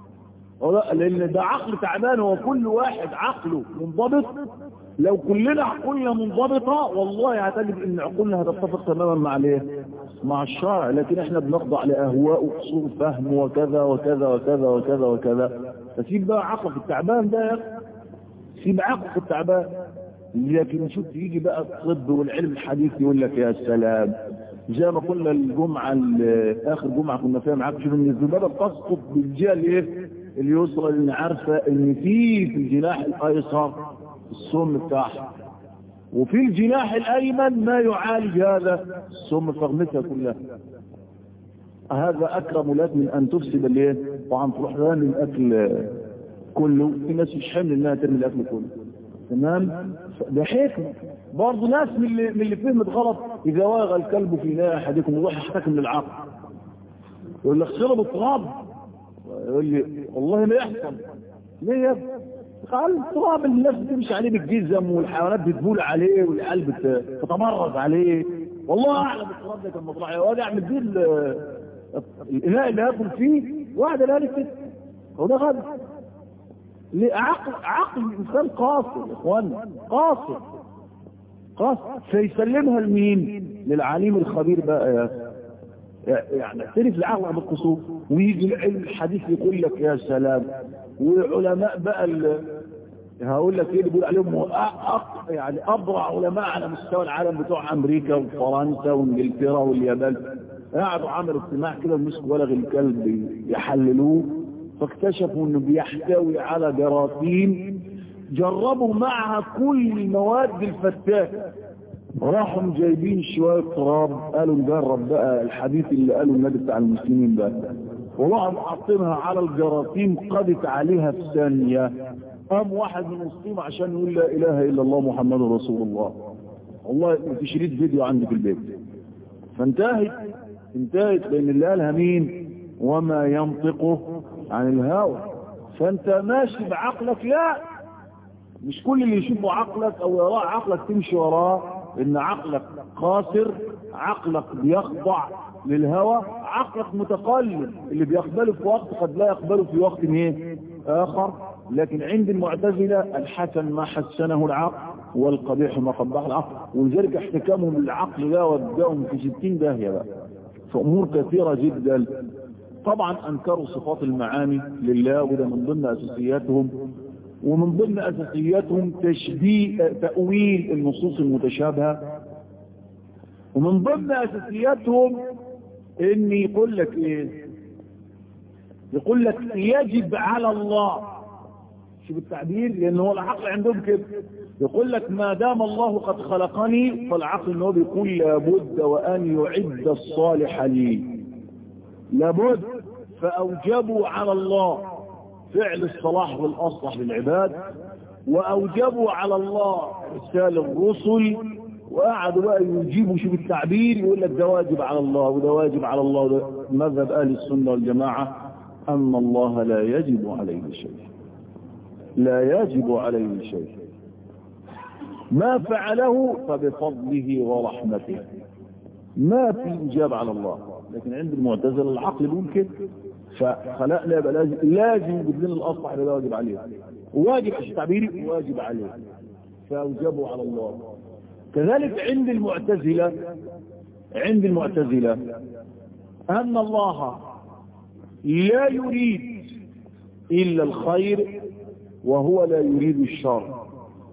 لان ده عقل تعبان هو كل واحد عقله منضبط لو كلنا عقولنا منضبطة والله هتجد ان عقولنا هتتفق تماما مع الايه مع الشرع لكن احنا بنخضع لاهواء وقصور فهم وكذا وكذا وكذا وكذا وكذا فسيب بقى عقلك التعبان ده يا سيب عقلك التعبان لكن شوف يجي بقى الطب والعلم الحديث يقول لك يا سلام زي ما قلنا الجمعة اخر جمعة كنا فيها معاك شوف ان الذبابة بتسقط بالجهة الايه اليسرى لان عارفة ان في في الجناح الايسر السم بتاعها وفي الجناح الايمن ما يعالج هذا السم فغمتها كلها هذا اكرم لك من ان تفسد الايه طبعا تروح رامي الاكل كله في ناس مش حمل انها ترمي الاكل كله تمام ده حكمه برضه ناس من اللي من اللي فهمت غلط اذا واغ الكلب في ناء احدكم يروح يحتكم للعقل يقول لك شرب التراب يقول لي والله ما يحصل ليه يا ابني قال التراب اللي الناس بتمشي عليه بالجزم والحيوانات بتبول عليه والعيال بتتمرز عليه والله اعلم التراب ده كان مطلع وادي اعمل بيه الاناء اللي هاكل فيه واحد لا كده هو ده غلط عقل عقل الانسان قاصر يا اخوانا قاصر قاصر فيسلمها لمين للعليم الخبير بقى يا يعني اعترف العقل بالقصور ويجي العلم الحديث يقول لك يا سلام وعلماء بقى هقول لك ايه اللي بيقول عليهم أق... يعني ابرع علماء على مستوى العالم بتوع امريكا وفرنسا وانجلترا واليابان قعدوا عملوا اجتماع كده ومسكوا ولغ الكلب يحللوه فاكتشفوا انه بيحتوي على جراثيم جربوا معها كل المواد الفتاكه راحوا جايبين شوية تراب قالوا نجرب بقى الحديث اللي قالوا النبي بتاع المسلمين بقى وراحوا حاطينها على الجراثيم قضت عليها في ثانية قام واحد من المسلمين عشان يقول لا اله الا الله محمد رسول الله والله في شريط فيديو عندي في البيت فانتهت انتهت لان اللي قالها مين وما ينطق عن الهوى فانت ماشي بعقلك لا مش كل اللي يشوفه عقلك او يراه عقلك تمشي وراه ان عقلك قاصر عقلك بيخضع للهوى عقلك متقلب اللي بيقبله في وقت قد لا يقبله في وقت ايه آخر لكن عند المعتزلة الحسن ما حسنه العقل والقبيح ما قبح العقل ولذلك احتكامهم للعقل ده وداهم في ستين داهية بقى في أمور كثيرة جدا طبعا أنكروا صفات المعاني لله وده من ضمن أساسياتهم ومن ضمن أساسياتهم تشبيه تأويل النصوص المتشابهة ومن ضمن أساسياتهم إن يقول لك إيه يقول لك يجب على الله شوف التعبير لأن هو العقل عندهم كده يقول لك ما دام الله قد خلقني فالعقل انه بيقول لابد وأن يعد الصالح لي لابد فأوجبوا على الله فعل الصلاح والأصلح للعباد وأوجبوا على الله إرسال الرسل وقعدوا بقى يجيبوا شوف التعبير يقول لك ده واجب على الله وده واجب على الله وده مذهب أهل السنة والجماعة أن الله لا يجب عليه شيء لا يجب عليه شيء ما فعله فبفضله ورحمته ما في إجابة على الله لكن عند المعتزله العقل بيقول كده فخلقنا يبقى لازم لازم يجيب لنا الاصلح اللي واجب عليه واجب تعبيري واجب عليه فاوجبوا على الله كذلك عند المعتزله عند المعتزله ان الله لا يريد الا الخير وهو لا يريد الشر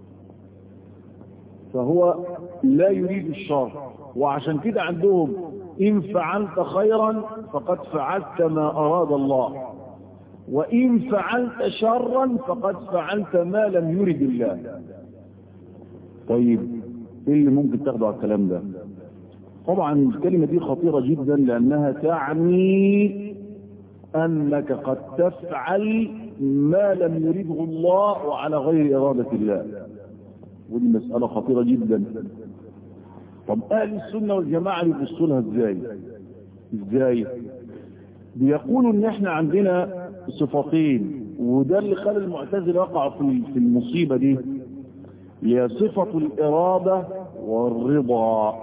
فهو لا يريد الشر وعشان كده عندهم إن فعلت خيرا فقد فعلت ما أراد الله وإن فعلت شرا فقد فعلت ما لم يرد الله طيب ايه اللي ممكن تاخده على الكلام ده طبعا الكلمة دي خطيرة جدا لأنها تعني أنك قد تفعل ما لم يريده الله وعلى غير إرادة الله ودي مسألة خطيرة جدا طب اهل السنة والجماعة بيبصوا لها ازاي ازاي بيقولوا ان احنا عندنا صفتين وده اللي خلى المعتزله يقع في في المصيبة دي هي صفة الإرادة والرضا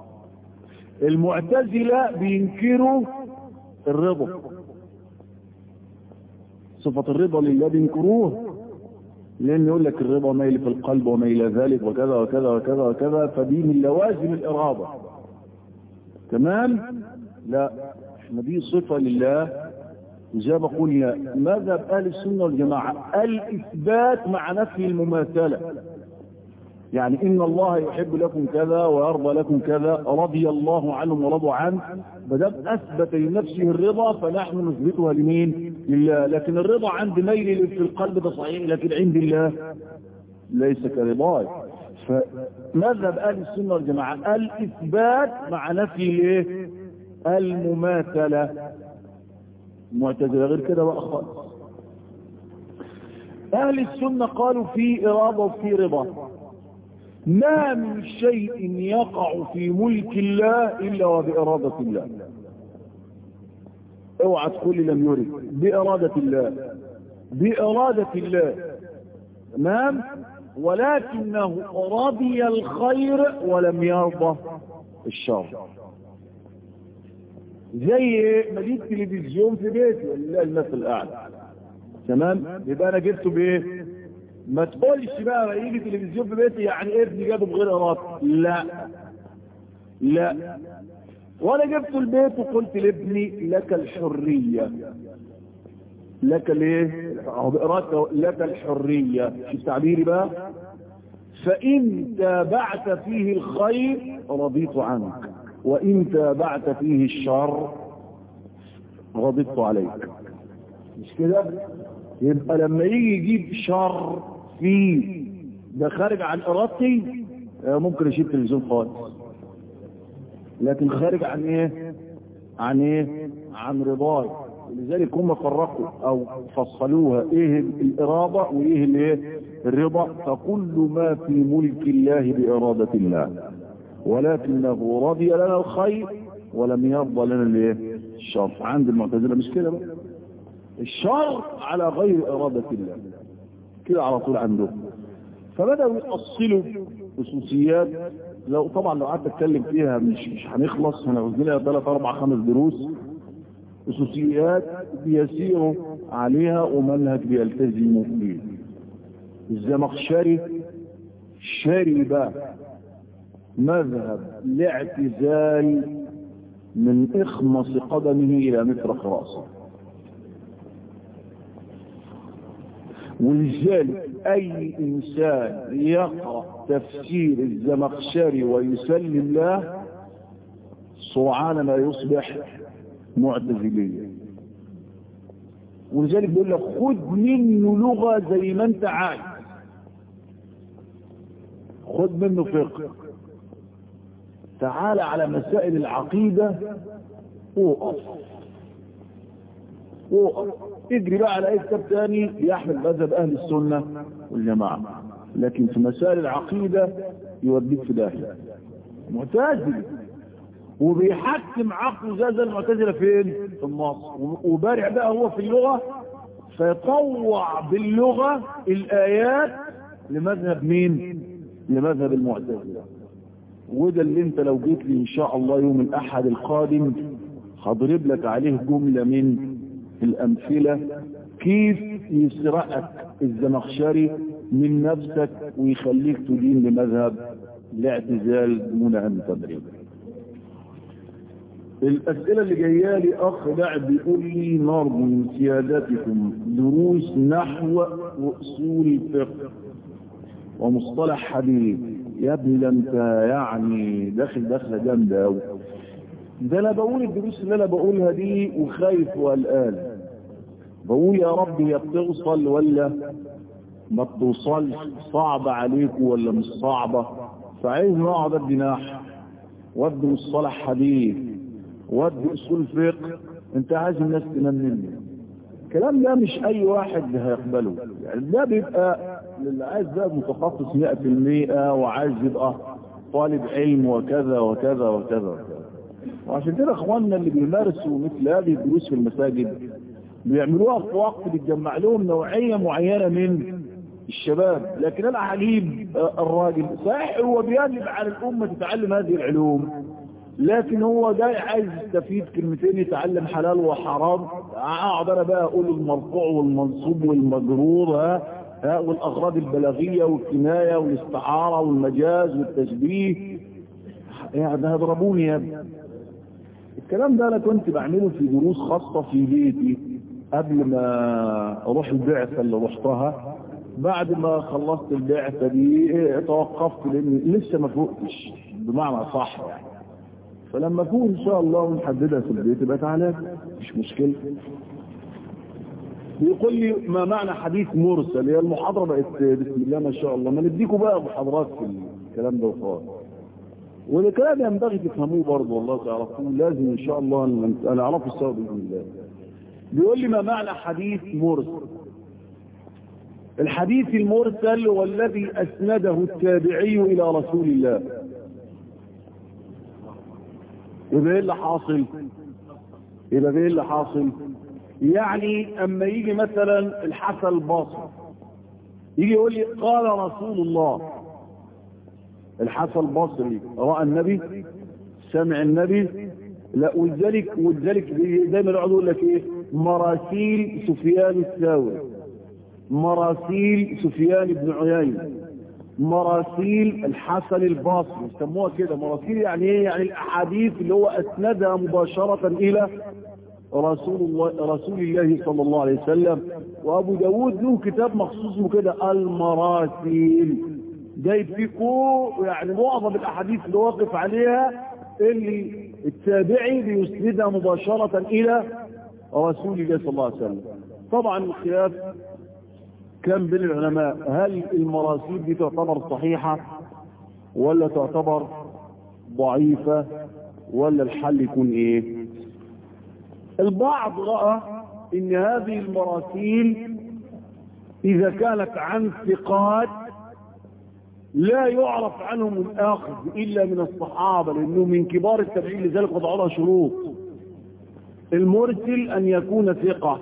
المعتزلة بينكروا الرضا صفة الرضا لله بينكروه لأن يقول لك الرضا ميل في القلب وما إلى ذلك وكذا وكذا وكذا وكذا فدي من لوازم الإرادة تمام لا احنا دي صفة لله زي ما قلنا مذهب أهل السنة والجماعة الإثبات مع نفي المماثلة يعني إن الله يحب لكم كذا ويرضى لكم كذا رضي الله عنهم ورضوا عنه بدأ أثبت لنفسه الرضا فنحن نثبتها لمين لله لكن الرضا عند ميل في القلب ده صحيح لكن عند الله ليس كرضاي فمذهب أهل السنة والجماعة الإثبات مع نفي الايه المماثلة معتزلة غير كده بقى خالص أهل السنة قالوا في إرادة وفي رضا ما من شيء يقع في ملك الله إلا وبإرادة الله اوعى تقول لم يرد بإرادة الله بإرادة الله تمام ولكنه رضي الخير ولم يرضى الشر زي ما جيت تلفزيون في بيتي ولله المثل الاعلى تمام يبقى انا جبته بايه ما تقولش بقى يجي تلفزيون في بيتي يعني ابني جابه بغير ارادتي لا لا وانا جبته البيت وقلت لابني لك الحرية لك الايه بإرادة لك الحرية شو تعبيري بقى فإن تابعت فيه الخير رضيت عنك وإن تابعت فيه الشر غضبت عليك مش كده يبقى لما يجي يجيب شر فيه ده خارج عن ارادتي ممكن اشيل تلفزيون خالص لكن خارج عن ايه عن ايه عن رضاي ولذلك هم فرقوا او فصلوها ايه الاراده وايه الايه الرضا فكل ما في ملك الله باراده الله ولكنه رضي لنا الخير ولم يرضى لنا الايه الشر عند المعتزله مش كده بقى الشر على غير إرادة الله كده على طول عندهم فبدأوا يأصلوا خصوصيات لو طبعا لو قعدت اتكلم فيها مش مش هنخلص هنعوز لنا ثلاث اربع خمس دروس خصوصيات بيسيروا عليها ومنهج بيلتزموا به الزمخشري شرب مذهب الاعتزال من اخمص قدمه الى مفرق راسه ولذلك اي انسان يقرا تفسير الزمخشري ويسلم له سرعان ما يصبح معتزليا ولذلك بيقول لك خد منه لغه زي ما انت عايز خد منه فقه تعال على مسائل العقيدة وقف وقف اجري بقى على اي كتاب تاني يحمل مذهب اهل السنة والجماعة لكن في مسائل العقيدة يوديك في داهية معتزل وبيحكم عقله زي زي المعتزلة فين في مصر وبارع بقى هو في اللغة فيطوع باللغة الآيات لمذهب مين لمذهب المعتزلة وده اللي انت لو جيت لي ان شاء الله يوم الاحد القادم هضرب لك عليه جملة من الامثلة كيف يسرقك الزمخشري من نفسك ويخليك تدين لمذهب الاعتزال دون ان تدري الاسئلة اللي جايه لي اخ لاعب بيقول لي نرجو من سيادتكم دروس نحو واصول الفقه ومصطلح حديث يا ابني ده انت يعني داخل داخله جامده قوي ده انا بقول الدروس اللي انا بقولها دي وخايف وقلقان بقول يا رب هي بتوصل ولا ما بتوصلش صعبه عليكم ولا مش صعبه فعايز اقعد ادي نحو وادي مصطلح حديث وادي اصول فقه انت عايز الناس تنام مني الكلام ده مش اي واحد هيقبله يعني ده بيبقى اللي عايز بقى متخصص 100% وعايز يبقى طالب علم وكذا وكذا وكذا وكذا وعشان كده اخواننا اللي بيمارسوا مثل هذه الدروس في المساجد بيعملوها في وقت بيتجمع لهم نوعية معينة من الشباب لكن انا عليم الراجل صحيح هو بيجب على الامة تتعلم هذه العلوم لكن هو جاي عايز يستفيد كلمتين يتعلم حلال وحرام اقعد انا بقى اقول المرفوع والمنصوب والمجرور ها ها والاغراض البلاغيه والكنايه والاستعاره والمجاز والتشبيه يعني هيضربوني يا ابني الكلام ده انا كنت بعمله في دروس خاصه في بيتي قبل ما اروح البعثه اللي رحتها بعد ما خلصت البعثه دي توقفت لان لسه ما فوقتش بمعنى صح يعني فلما اكون ان شاء الله ونحددها في البيت يبقى تعالى مش مشكله بيقول لي ما معنى حديث مرسل هي المحاضره بقت بسم الله ما شاء الله ما نديكم بقى محاضرات في الكلام ده وخلاص والكلام ينبغي تفهموه برضه والله تعرفوه لازم ان شاء الله انا اعرفه السوا باذن الله بيقول لي ما معنى حديث مرسل الحديث المرسل هو الذي اسنده التابعي الى رسول الله يبقى ايه اللي حاصل يبقى ايه اللي حاصل يعني اما يجي مثلا الحسن البصري يجي يقول لي قال رسول الله الحسن البصري راى النبي سمع النبي لا ولذلك ولذلك دايما يقعد يقول لك ايه مراسيل سفيان الثوري مراسيل سفيان بن عيينه مراسيل الحسن البصري يسموها كده مراسيل يعني ايه يعني الاحاديث اللي هو اسندها مباشرة الى رسول الله رسول الله صلى الله عليه وسلم وابو داود له كتاب مخصوص كده المراسيل جايب فيه كو يعني معظم الاحاديث اللي واقف عليها اللي التابعي بيسندها مباشرة الى رسول الله صلى الله عليه وسلم طبعا الخلاف كان بين العلماء هل المراسيل دي تعتبر صحيحة ولا تعتبر ضعيفة ولا الحل يكون ايه البعض رأى ان هذه المراسيل اذا كانت عن ثقات لا يعرف عنهم الاخذ الا من الصحابة لانه من كبار التابعين لذلك وضعوا لها شروط المرسل ان يكون ثقة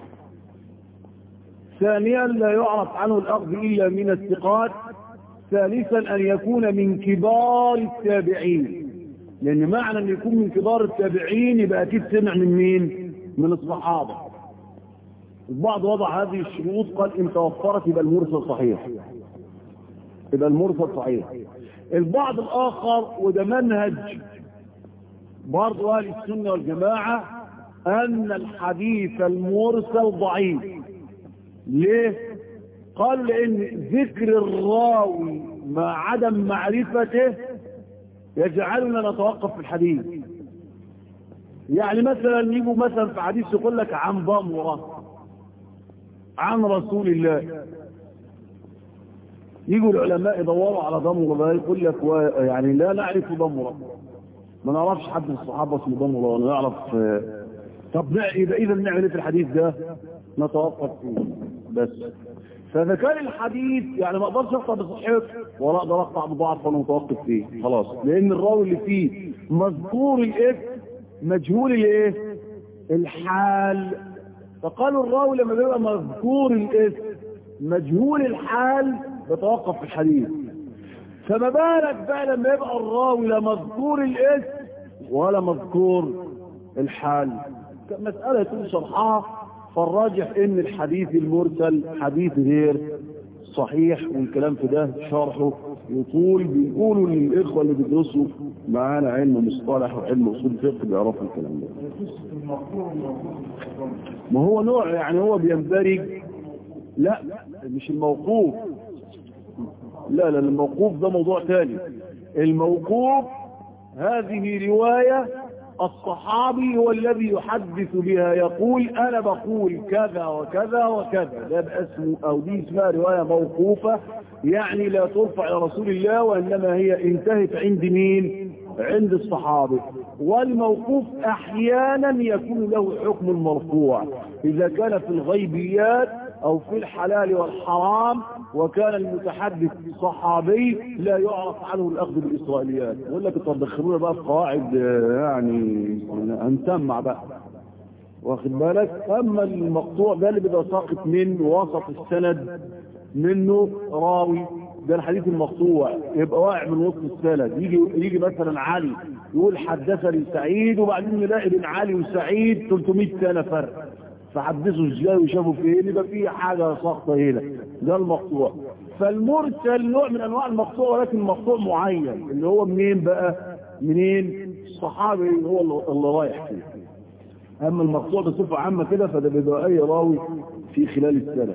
ثانيا لا يعرف عنه الأخذ إلا من الثقات ثالثا أن يكون من كبار التابعين لأن معنى أن يكون من كبار التابعين يبقى أكيد سمع من مين من الصحابة البعض وضع هذه الشروط قال إن توفرت يبقى المرسل صحيح يبقى المرسل صحيح البعض الآخر وده منهج برضو أهل السنة والجماعة أن الحديث المرسل ضعيف ليه؟ قالوا لأن ذكر الراوي مع عدم معرفته يجعلنا نتوقف في الحديث يعني مثلا يجوا مثلا في حديث يقول لك عن ضمرة عن رسول الله يجوا العلماء يدوروا على ضمرة ده يقول لك و... يعني لا نعرف ضمرة ما نعرفش حد من الصحابة اسمه ضمرة ولا نعرف طب يبقى إذا نعمل ايه في الحديث ده نتوقف فيه بس فإذا كان الحديث يعني ما اقدرش اقطع بصحته ولا اقدر اقطع بضعف وانا متوقف فيه خلاص لان الراوي اللي فيه مذكور الاسم مجهول الايه الحال فقالوا الراوي لما بيبقى مذكور الاسم مجهول الحال بتوقف في الحديث فما بالك بقى لما يبقى الراوي لا مذكور الاسم ولا مذكور الحال مسألة يكون شرحها فالراجح ان الحديث المرسل حديث غير صحيح والكلام في ده شرحه يطول بيقولوا للاخوه اللي بيدرسوا معانا علم مصطلح وعلم اصول فقه بيعرفوا الكلام ده ما هو نوع يعني هو بيندرج لا مش الموقوف لا لا الموقوف ده موضوع ثاني الموقوف هذه روايه الصحابي هو الذي يحدث بها يقول انا بقول كذا وكذا وكذا ده اسمه او دي اسمها رواية موقوفة يعني لا ترفع الى رسول الله وانما هي انتهت عند مين عند الصحابي والموقوف احيانا يكون له حكم المرفوع اذا كان في الغيبيات او في الحلال والحرام وكان المتحدث صحابي لا يعرف عنه الاخذ بالاسرائيليات يقول لك انتوا تدخلونا بقى في قواعد يعني هنسمع بقى واخد بالك اما المقطوع ده اللي بيبقى ساقط من وسط السند منه راوي ده الحديث المقطوع يبقى واقع من وسط السند يجي يجي مثلا علي يقول حدثني سعيد وبعدين نلاقي بين علي وسعيد 300 سنه فرق فحدثوا ازاي وشافوا فين يبقى في حاجه ساقطه هنا ده المقطوع فالمرسل نوع من انواع المقطوع ولكن مقطوع معين اللي هو منين بقى منين الصحابي هو اللي رايح فيه اما المقطوع بصفه عامه كده فده بيبقى اي راوي في خلال السنه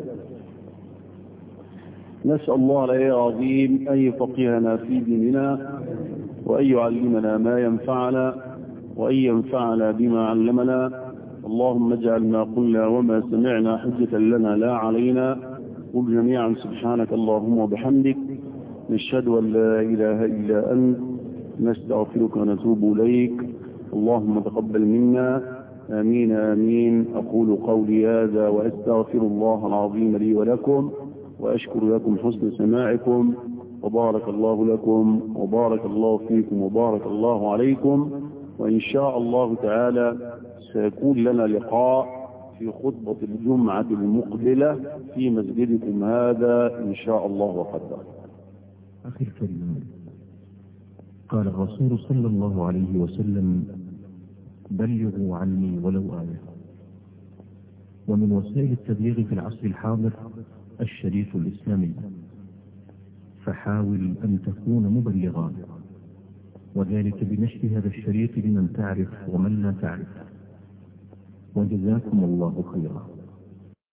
نسال الله العلي العظيم ان يفقهنا في ديننا وان يعلمنا ما ينفعنا وان ينفعنا بما علمنا اللهم اجعل ما قلنا وما سمعنا حجة لنا لا علينا قل جميعا سبحانك اللهم وبحمدك نشهد أن لا إله إلا أنت نستغفرك ونتوب إليك اللهم تقبل منا آمين آمين أقول قولي هذا وأستغفر الله العظيم لي ولكم وأشكر لكم حسن سماعكم وبارك الله لكم وبارك الله فيكم وبارك الله عليكم وإن شاء الله تعالى سيكون لنا لقاء في خطبة الجمعة المقبلة في مسجدكم هذا إن شاء الله وقدر أخي الكريم قال الرسول صلى الله عليه وسلم بلغوا عني ولو آية ومن وسائل التبليغ في العصر الحاضر الشريف الإسلامي فحاول أن تكون مبلغا وذلك بنشر هذا الشريط لمن تعرف ومن لا تعرف وجزاكم الله خيرا